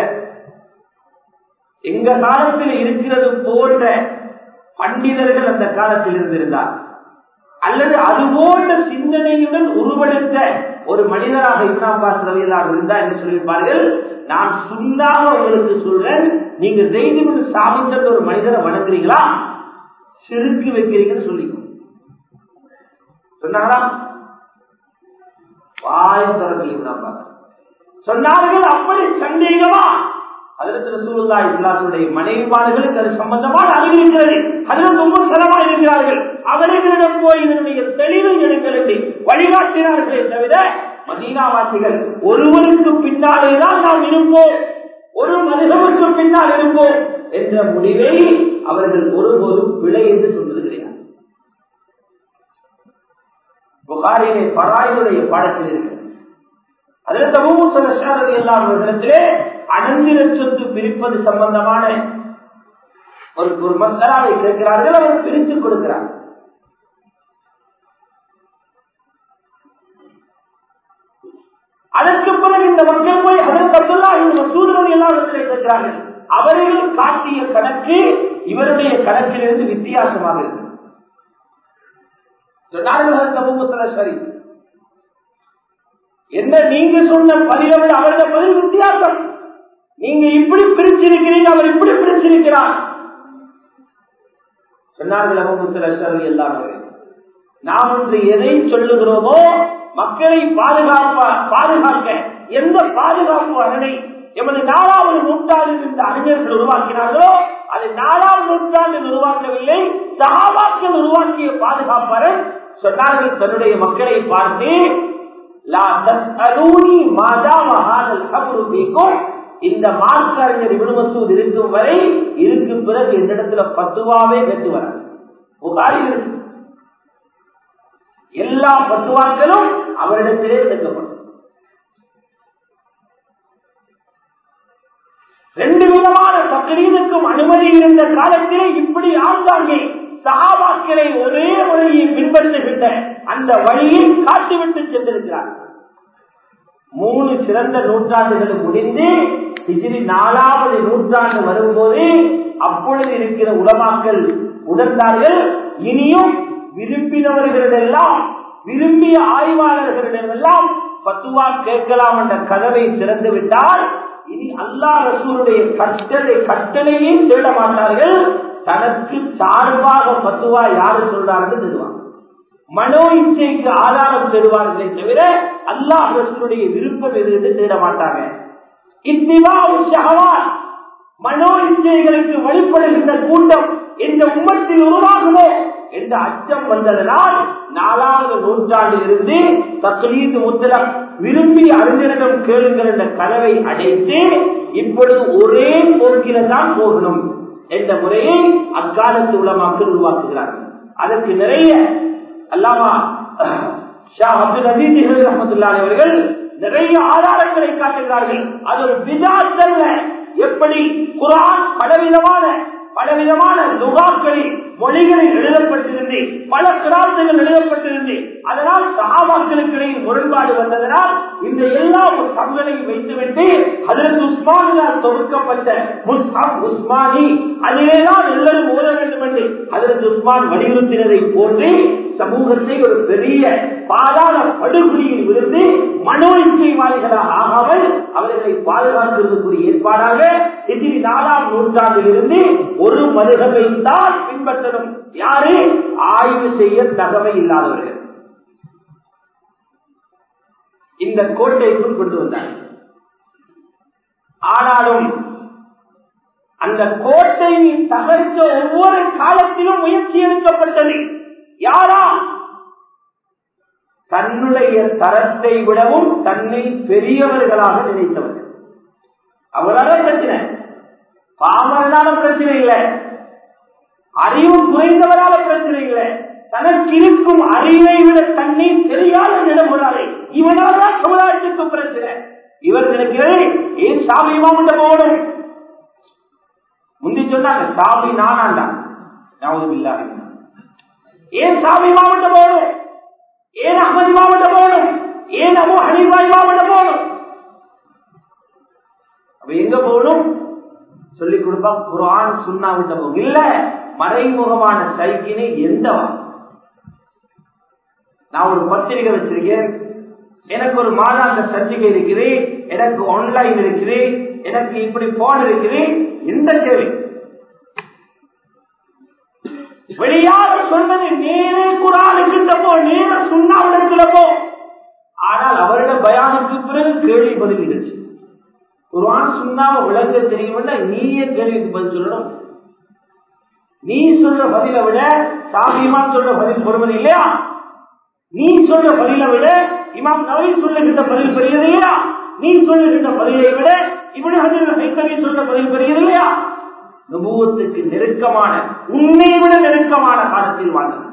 S1: எங்க காலத்தில் இருக்கிறது போன்ற பண்டிதர்கள் அந்த காலத்தில் இருந்திருந்தார் அல்லது அது போன்ற சிந்தனையுடன் உருவெடுத்த ஒரு மனிதராக இப்ராபாஸ் ரவியலாக இருந்தா என்று சொல்லியிருப்பார்கள் நான் சுண்ணாக உங்களுக்கு சொல்றேன் நீங்க செய்து சாமித்த ஒரு மனிதரை வணங்குறீங்களா சிறுக்கு வைக்கிறீங்கன்னு சொல்லிக்கோ சொன்னாங்களா வாயம் தரத்தில் இப்ராபாஸ் சொன்னார்கள் அப்படி சந்தேகமா அதற்கு ரசூலுல்லா இஸ்லாத்துடைய மனைவிமார்களுக்கு அது சம்பந்தமான அறிவு இருக்கிறது அதில் ரொம்ப செலவா இருக்கிறார்கள் அவர்களிடம் போய் இதனுடைய தெளிவை எடுங்கள் என்று வழிகாட்டினார்களே தவிர மதீனாவாசிகள் ஒருவருக்கு பின்னாலேதான் நாம் இருப்போம் ஒரு மனிதனுக்கு பின்னால் இருப்போம் என்ற முடிவை அவர்கள் ஒருபோதும் பிழை என்று சொல்வது கிடையாது புகாரிலே பராயுடைய பாடத்தில் இருக்கிறது அதில் சமூக சமஸ்காரதி எல்லாம் இடத்திலே அனந்திர சொத்து பிரிப்பது சம்பந்தமான ஒரு ஒரு மசாலாவை கேட்கிறார்கள் அவர் பிரித்து கொடுக்கிறார் அதற்கு பிறகு இந்த மக்கள் போய் அதற்கு அப்துல்லா இந்த மசூதர்கள் எல்லாம் இடத்திலே கேட்கிறார்கள் அவர்கள் காட்டிய கணக்கு இவருடைய கணக்கிலிருந்து வித்தியாசமாக இருக்கு சொன்னார்கள் சமூக சரி என்ன நீங்க சொன்ன பதிலை விட அவருடைய பதில் வித்தியாசம் நீங்க இப்படி பிரிச்சிருக்கிறீங்க அவர் இப்படி பிரிச்சிருக்கிறார் சொன்னார்கள் அபுமுத்தல் எல்லாமே நாம் இன்று எதை சொல்லுகிறோமோ மக்களை பாதுகாப்ப பாதுகாக்க எந்த பாதுகாப்பு அரணை எமது நாலாவது நூற்றாண்டில் இந்த அறிஞர்கள் உருவாக்கினார்களோ அதை நாலாம் நூற்றாண்டில் உருவாக்கவில்லை சகாபாக்கள் உருவாக்கிய பாதுகாப்பரன் சொன்னார்கள் தன்னுடைய மக்களை பார்த்து இந்த மார்க்க அறிஞர் இபுன் மசூத் இருக்கும் வரை இருக்கு பிறகு இந்த இடத்துல பத்துவாவே கட்டு வர புகாரி இருக்கு எல்லா பத்துவாக்களும் அவரிடத்திலே எடுக்கப்படும் ரெண்டு விதமான தக்கரீதுக்கும் அனுமதி இருந்த காலத்திலே இப்படி ஆங்காங்கே சகாபாக்களை ஒரே வழியை பின்பற்றுகின்ற அந்த வழியை காட்டிவிட்டு சென்றிருக்கிறார் மூணு சிறந்த நூற்றாண்டுகள் முடிந்து டிகிரி நாலாவது நூற்றாண்டு வரும்போது அப்பொழுது இருக்கிற உலமாக்கள் உணர்ந்தார்கள் இனியும் விரும்பினவர்களிடெல்லாம் விரும்பிய ஆய்வாளர்களிடமெல்லாம் பத்துவா கேட்கலாம் என்ற கதவை திறந்து விட்டால் இனி அல்லா ரசூருடைய கட்டளை கட்டளையே தேட மாட்டார்கள் தனக்கு சார்பாக பத்துவா யாரு சொல்றாருன்னு சொல்லுவாங்க மனோ இச்சைக்கு ஆதாரம் தேடுவார்களே தவிர அல்லாஹ் ரசூலுடைய விருப்பம் எது என்று தேட மாட்டாங்க இத்திவா உற்சாகவான் மனோ இச்சைகளுக்கு வழிபடுகின்ற கூட்டம் இந்த உம்மத்தில் உருவாகுமோ என்ற அச்சம் வந்ததனால் நாலாவது நூற்றாண்டில் இருந்து தக்லீது முத்தலம் விரும்பி அறிஞரிடம் கேளுங்கள் என்ற கனவை அடைத்து இப்பொழுது ஒரே போக்கில தான் போகணும் என்ற முறையை அக்காலத்து உலமாக்கள் உருவாக்குகிறார்கள் அதற்கு நிறைய அல்லாமா ஷா அப்துல் அசீஸ் ரஹமத்துல்லாஹி அவர்கள் நிறைய ஆதாரங்களை காட்டுகிறார்கள் அது ஒரு விதாசல்ல எப்படி குரான் பலவிதமான பலவிதமான துகாக்களில் மொழிகளில் எழுதப்பட்டிருந்து பல கிராமங்கள் எழுதப்பட்டிருந்து அதனால் சகாபாக்களுக்கு இடையில் முரண்பாடு வந்ததனால் இந்த எல்லா சங்களையும் வைத்துவிட்டு அதற்கு உஸ்மானினால் தொடுக்கப்பட்ட முஸ்ஹாப் உஸ்மானி அதிலேதான் எல்லாரும் ஓத வேண்டும் என்று அதற்கு உஸ்மான் வலியுறுத்தினதை போன்று சமூகத்தை ஒரு பெரிய பாதாள படுகொலியில் விழுந்து மனோ இச்சைவாதிகளாக ஆகாமல் அவர்களை பாதுகாத்திருக்கக்கூடிய ஏற்பாடாக எதிரி நாலாம் நூற்றாண்டில் இருந்து ஒரு மதுகவை தான் பின்பற்றணும் யாரு ஆய்வு செய்ய தகவல் இல்லாதவர்கள் இந்த கோட்டைக்குள் கொண்டு வந்தார் ஆனாலும் அந்த கோட்டையை தகர்க்க ஒவ்வொரு காலத்திலும் முயற்சி எடுக்கப்பட்டது யாரா தன்னுடைய தரத்தை விடவும் தன்னை பெரியவர்களாக நினைத்தவர்கள் அவரால பிரச்சனை பாமரனால பிரச்சனை இல்லை அறிவு குறைந்தவரால பிரச்சனை இல்லை தனக்கு இருக்கும் அறிவை விட தன்னை தெரியாத நிலமுறாரே இவனால சமுதாயத்துக்கு பிரச்சனை இவர் நினைக்கிறது ஏன் சாமி மாமண்ட போகணும் முந்தி சொன்னாங்க சாமி நானாண்டா ஞாபகம் இல்லாத ஏன் சாமி மாவட்ட போகணும் ஏன் அகமதி மாவட்ட போகணும் ஏன் அபு ஹனிபாய் மாவட்ட போகணும் அப்ப எங்க போகணும் சொல்லி கொடுப்பா குரான் சுண்ணா விட்ட போகும் இல்ல மறைமுகமான சைக்கினை எந்த நான் ஒரு பத்திரிகை வச்சிருக்கேன் எனக்கு ஒரு மாதாந்த சர்டிகை இருக்குது எனக்கு ஆன்லைன் இருக்குது எனக்கு இப்படி போன் இருக்குது எந்த தேவை வெளியாக சொன்னது நேரே குரானுக்கு போ நேர சுண்ணாவிடத்துல போ ஆனால் அவரிடம் பயானுக்கு பிறகு கேள்வி பதில் நிகழ்ச்சி குரான் சுண்ணாவை விளங்க தெரியும்னா நீயே கேள்விக்கு பதில் சொல்லணும் நீ சொல்ற பதிலை விட சாமியமா சொல்ற பதில் பொறுமதி இல்லையா நீ சொல்ற பதிலை விட இமாம் நவை சொல்லுகின்ற பதில் பெரியது இல்லையா நீ சொல்லுகின்ற பதிலை விட இப்படி ஹைக்கவி சொல்ற பதில் பெரியது இல்லையா நுபுவத்துக்கு நெருக்கமான உன்னை விட நெருக்கமான காலத்தில் வாழ்ந்தது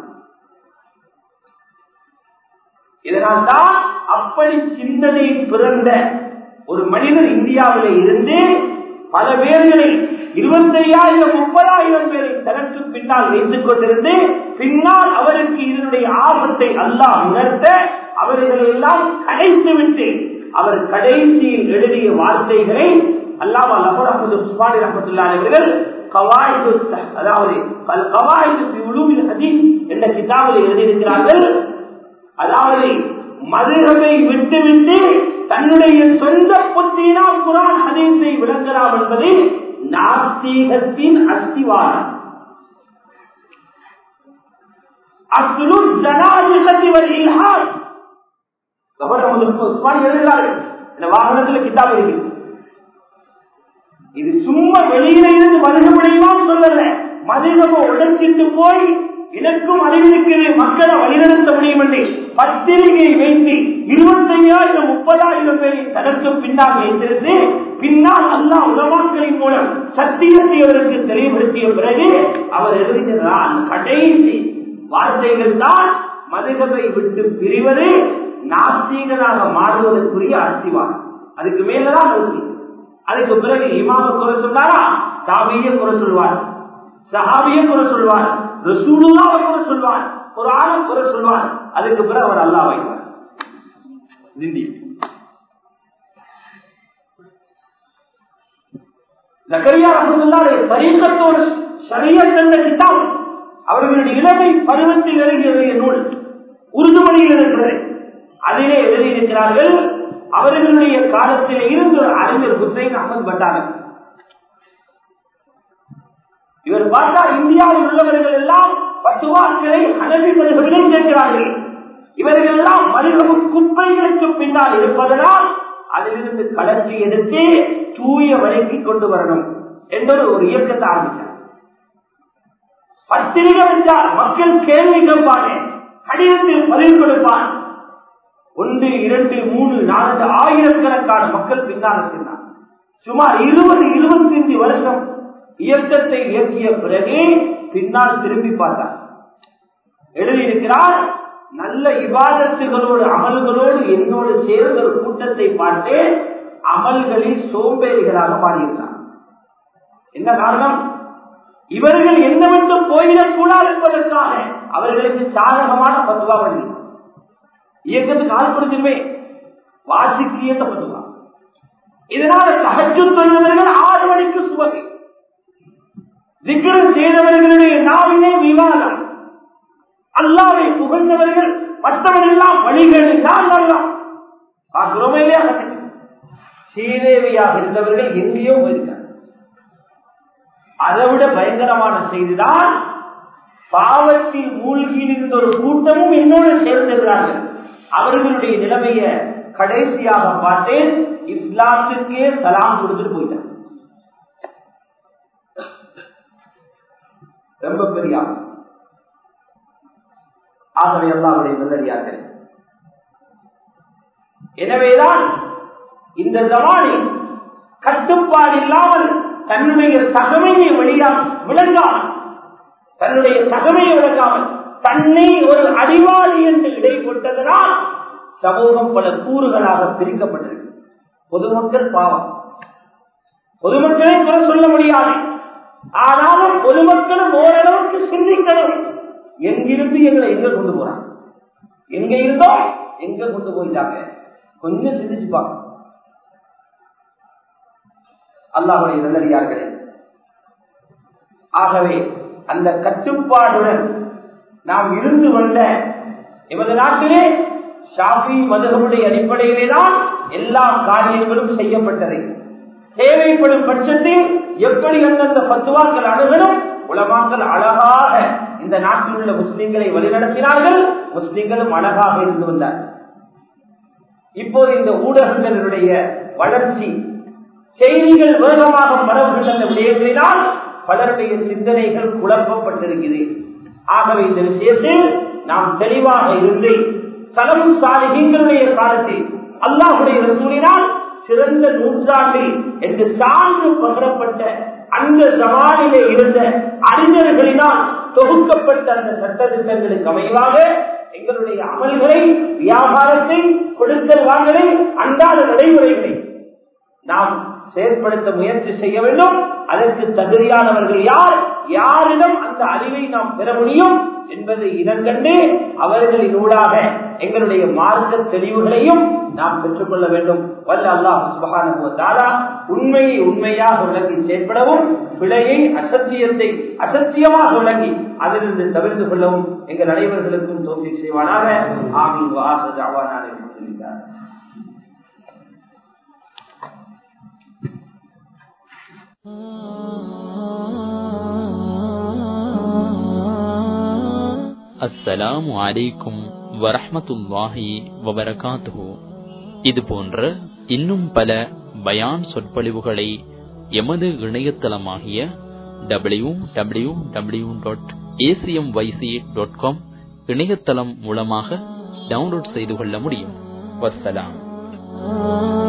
S1: இதனால் தான் அப்படி சிந்தனை பிறந்த ஒரு மனிதர் இந்தியாவில் இருந்து பல பேர்களை இருபத்தையாயிரம் முப்பதாயிரம் பேரை தனக்கு பின்னால் வைத்துக் கொண்டிருந்து பின்னால் அவருக்கு இதனுடைய ஆபத்தை அல்லாஹ் உணர்த்த அவர்களை எல்லாம் கடைத்து விட்டு அவர் கடைசியில் எழுதிய வார்த்தைகளை அல்லாமா லபர் அஹமது உஸ்மானி ரஹமத்துல்லாஹி அவர்கள் கவாயிது அதாவது கவாயிது உலூமில் ஹதீஸ் என்ற கிதாபில் எழுதியிருக்கிறார்கள் அதாவது மதுகவை விட்டுவிட்டு தன்னுடைய சொந்த புத்தியினால் குரான் ஹதீஸை விளங்கலாம் என்பது நாஸ்தீகத்தின் அஸ்திவாரம் அஸ்லு ஜனாதிபதி வரி இல்ஹாத் கவர் அஹமது உஸ்மானி எழுதுகிறார்கள் இந்த வாகனத்தில் கிதாப் இருக்குது இது சும்மா வெளியில இருந்து மதுகமடையுமா சொல்லல மதுகம உடைச்சிட்டு போய் எனக்கும் அறிவிருக்கிறது மக்களை வழிநடத்த முடியும் என்று பத்திரிகையை வைத்து இருபத்தையாயிரம் முப்பதாயிரம் பேரை தனக்கு பின்னால் வைத்திருந்து பின்னால் அல்லா உலமாக்களின் மூலம் சத்தியத்தை அவருக்கு தெளிவுபடுத்திய பிறகு அவர் எழுதுகிறார் கடைசி வார்த்தைகள் தான் மதுகவை விட்டு பிரிவது நாஸ்தீகனாக மாறுவதற்குரிய அஸ்திவாரம் அதுக்கு மேலதான் நோக்கி அதுக்கு பிறகு இமாம குறை சொன்னாரா சாமிய குறை சொல்வார் சஹாபிய குறை சொல்வார் ரசூலுல்லாவை குறை சொல்வார் குரான குறை சொல்வார் அதுக்கு பிறகு அவர் அல்லா வைப்பார் நிந்தி ஜக்கரியா ரசூலுல்லாஹி தரீக்கத்தோடு ஷரியத் என்ற கிதாப் அவர்களுடைய இளமை பருவத்தில் எழுதிய நூல் உருது மொழியில் இருக்கிறது அதிலே எழுதியிருக்கிறார்கள் அவர்களுடைய காலத்தில் இருந்து ஒரு அறிஞர் ஹுசைன் அகமது பட்டாங்க இவர் பார்த்தா இந்தியாவில் உள்ளவர்கள் எல்லாம் பத்துவாக்களை அனபி மனிதர்களை கேட்கிறார்கள் இவர்கள் எல்லாம் மனிதமும் குப்பைகளுக்கு பின்னால் இருப்பதனால் அதிலிருந்து கலர்ச்சி எடுத்து தூய வழங்கி கொண்டு வரணும் என்பது ஒரு இயக்கத்தை ஆரம்பித்தார் பத்திரிகை வந்தால் மக்கள் கேள்வி கேட்பாங்க கடிதத்தில் பதில் கொடுப்பான் ஒன்று இரண்டு மூணு நான்கு ஆயிரக்கணக்கான மக்கள் பின்னால் சென்றார் சுமார் இருபது இருபத்தி ஐந்து வருஷம் இயக்கத்தை இயக்கிய பிறகு பின்னால் திரும்பி பார்த்தார் எழுதியிருக்கிறார் நல்ல விவாதத்துகளோடு அமல்களோடு என்னோடு சேர்ந்த ஒரு கூட்டத்தை பார்த்து அமல்களில் சோம்பேறிகளாக மாறியிருந்தார் என்ன காரணம் இவர்கள் என்ன மட்டும் போயிடக் கூடாது என்பதற்காக அவர்களுக்கு சாதகமான பத்துவா வழி இயக்கத்துக்கு ஆள் கொடுத்துருமே வாசிக்கு இயக்க பத்துவா இதனால சகஜு தொழிலவர்கள் ஆறு மணிக்கு சுவகை விக்கிரம் செய்தவர்களுடைய நாவினே விவாதம் அல்லாவை புகழ்ந்தவர்கள் மற்றவர்கள் எல்லாம் வழிகள் தான் வரலாம் பார்க்கிறோமே இல்லையா ஸ்ரீதேவியாக இருந்தவர்கள் எங்கேயோ போயிருக்காங்க அதை விட பயங்கரமான செய்திதான் பாவத்தில் மூழ்கி இருந்த ஒரு கூட்டமும் என்னோடு சேர்ந்திருக்கிறார்கள் அவர்களுடைய நிலைமைய கடைசியாக பார்த்தேன் இஸ்லாத்துக்கே சலாம் கொடுத்துட்டு போயிட்டார் ரொம்ப பெரிய ஆகவே அல்லாவுடைய நல்லடியார்கள் எனவேதான் இந்த ஜமானில் கட்டுப்பாடு இல்லாமல் தன்னுடைய தகமையை வெளியா விளங்காமல் தன்னுடைய தகமையை விளங்காமல் தன்னை ஒரு அறிவாளி என்று இடை கொண்டதனால் சமூகம் பல கூறுகளாக பிரிக்கப்பட்டிருக்கு பொதுமக்கள் பாவம் பொதுமக்களை குறை சொல்ல முடியாது ஆனாலும் பொதுமக்களும் ஓரளவுக்கு சிந்திக்கணும் எங்கிருந்து எங்களை எங்க கொண்டு போறாங்க எங்க இருந்தோம் எங்க கொண்டு போயிட்டாங்க கொஞ்சம் சிந்திச்சு பார்க்கணும் அல்லாஹுடைய நல்லடியார்களே ஆகவே அந்த கட்டுப்பாடுடன் நாம் இருந்து வந்த எமது நாட்டிலே ஷாஃபி மதுகமுடைய அடிப்படையிலே தான் எல்லா காரியங்களும் செய்யப்பட்டது தேவைப்படும் பட்சத்தில் எப்படி அந்தந்த பத்துவாக்கள் அணுகணும் உலமாக்கள் அழகாக இந்த நாட்டில் உள்ள முஸ்லிம்களை வழிநடத்தினார்கள் முஸ்லிம்களும் அழகாக இருந்து வந்தார் இப்போது இந்த ஊடகங்களுடைய வளர்ச்சி செய்திகள் வேகமாக பரவுகின்ற விடயத்தினால் பலருடைய சிந்தனைகள் குழப்பப்பட்டிருக்கிறது ஆகவே இந்த விஷயத்தில் நாம் தெளிவாக இருந்து தலம் சாலிகளுடைய காலத்தில் அல்லாஹுடைய சூழினால் சிறந்த நூற்றாண்டு என்று சான்று பகரப்பட்ட அந்த சவாலிலே இருந்த அறிஞர்களினால் தொகுக்கப்பட்ட அந்த சட்ட திட்டங்களுக்கு அமைவாக எங்களுடைய அமல்களை வியாபாரத்தை கொடுத்தல் வாங்கலை அன்றாட நடைமுறைகளை நாம் செயற்படுத்த முயற்சி செய்ய வேண்டும் அதற்கு தகுதியானவர்கள் யார் யாரிடம் அந்த அறிவை நாம் பெற முடியும் என்பதை இனங்கண்டு அவர்களின் ஊடாக எங்களுடைய மார்க்க தெளிவுகளையும் நாம் பெற்றுக்கொள்ள வேண்டும் வல்ல அல்லாஹ் சுபகான உண்மையை உண்மையாக விளங்கி செயற்படவும் பிழையை அசத்தியத்தை அசத்தியமாக விளங்கி அதிலிருந்து தவிர்த்து கொள்ளவும் எங்கள் அனைவர்களுக்கும் தோல்வி செய்வானாக ஆமீன் வாச ஜாவானாக இருக்கிறார்
S2: அஸ்ஸலாமு அலைக்கும் வரஹமத்துல்லாஹி வபரகாத்துஹு இது போன்ற இன்னும் பல பயான் சொற்பொழிவுகளை எமது இணையதளமாகிய W W W dot ACM Y C dot com இணையதளம் மூலமாக டவுன்லோட் செய்து கொள்ள முடியும் வஸ்ஸலாம்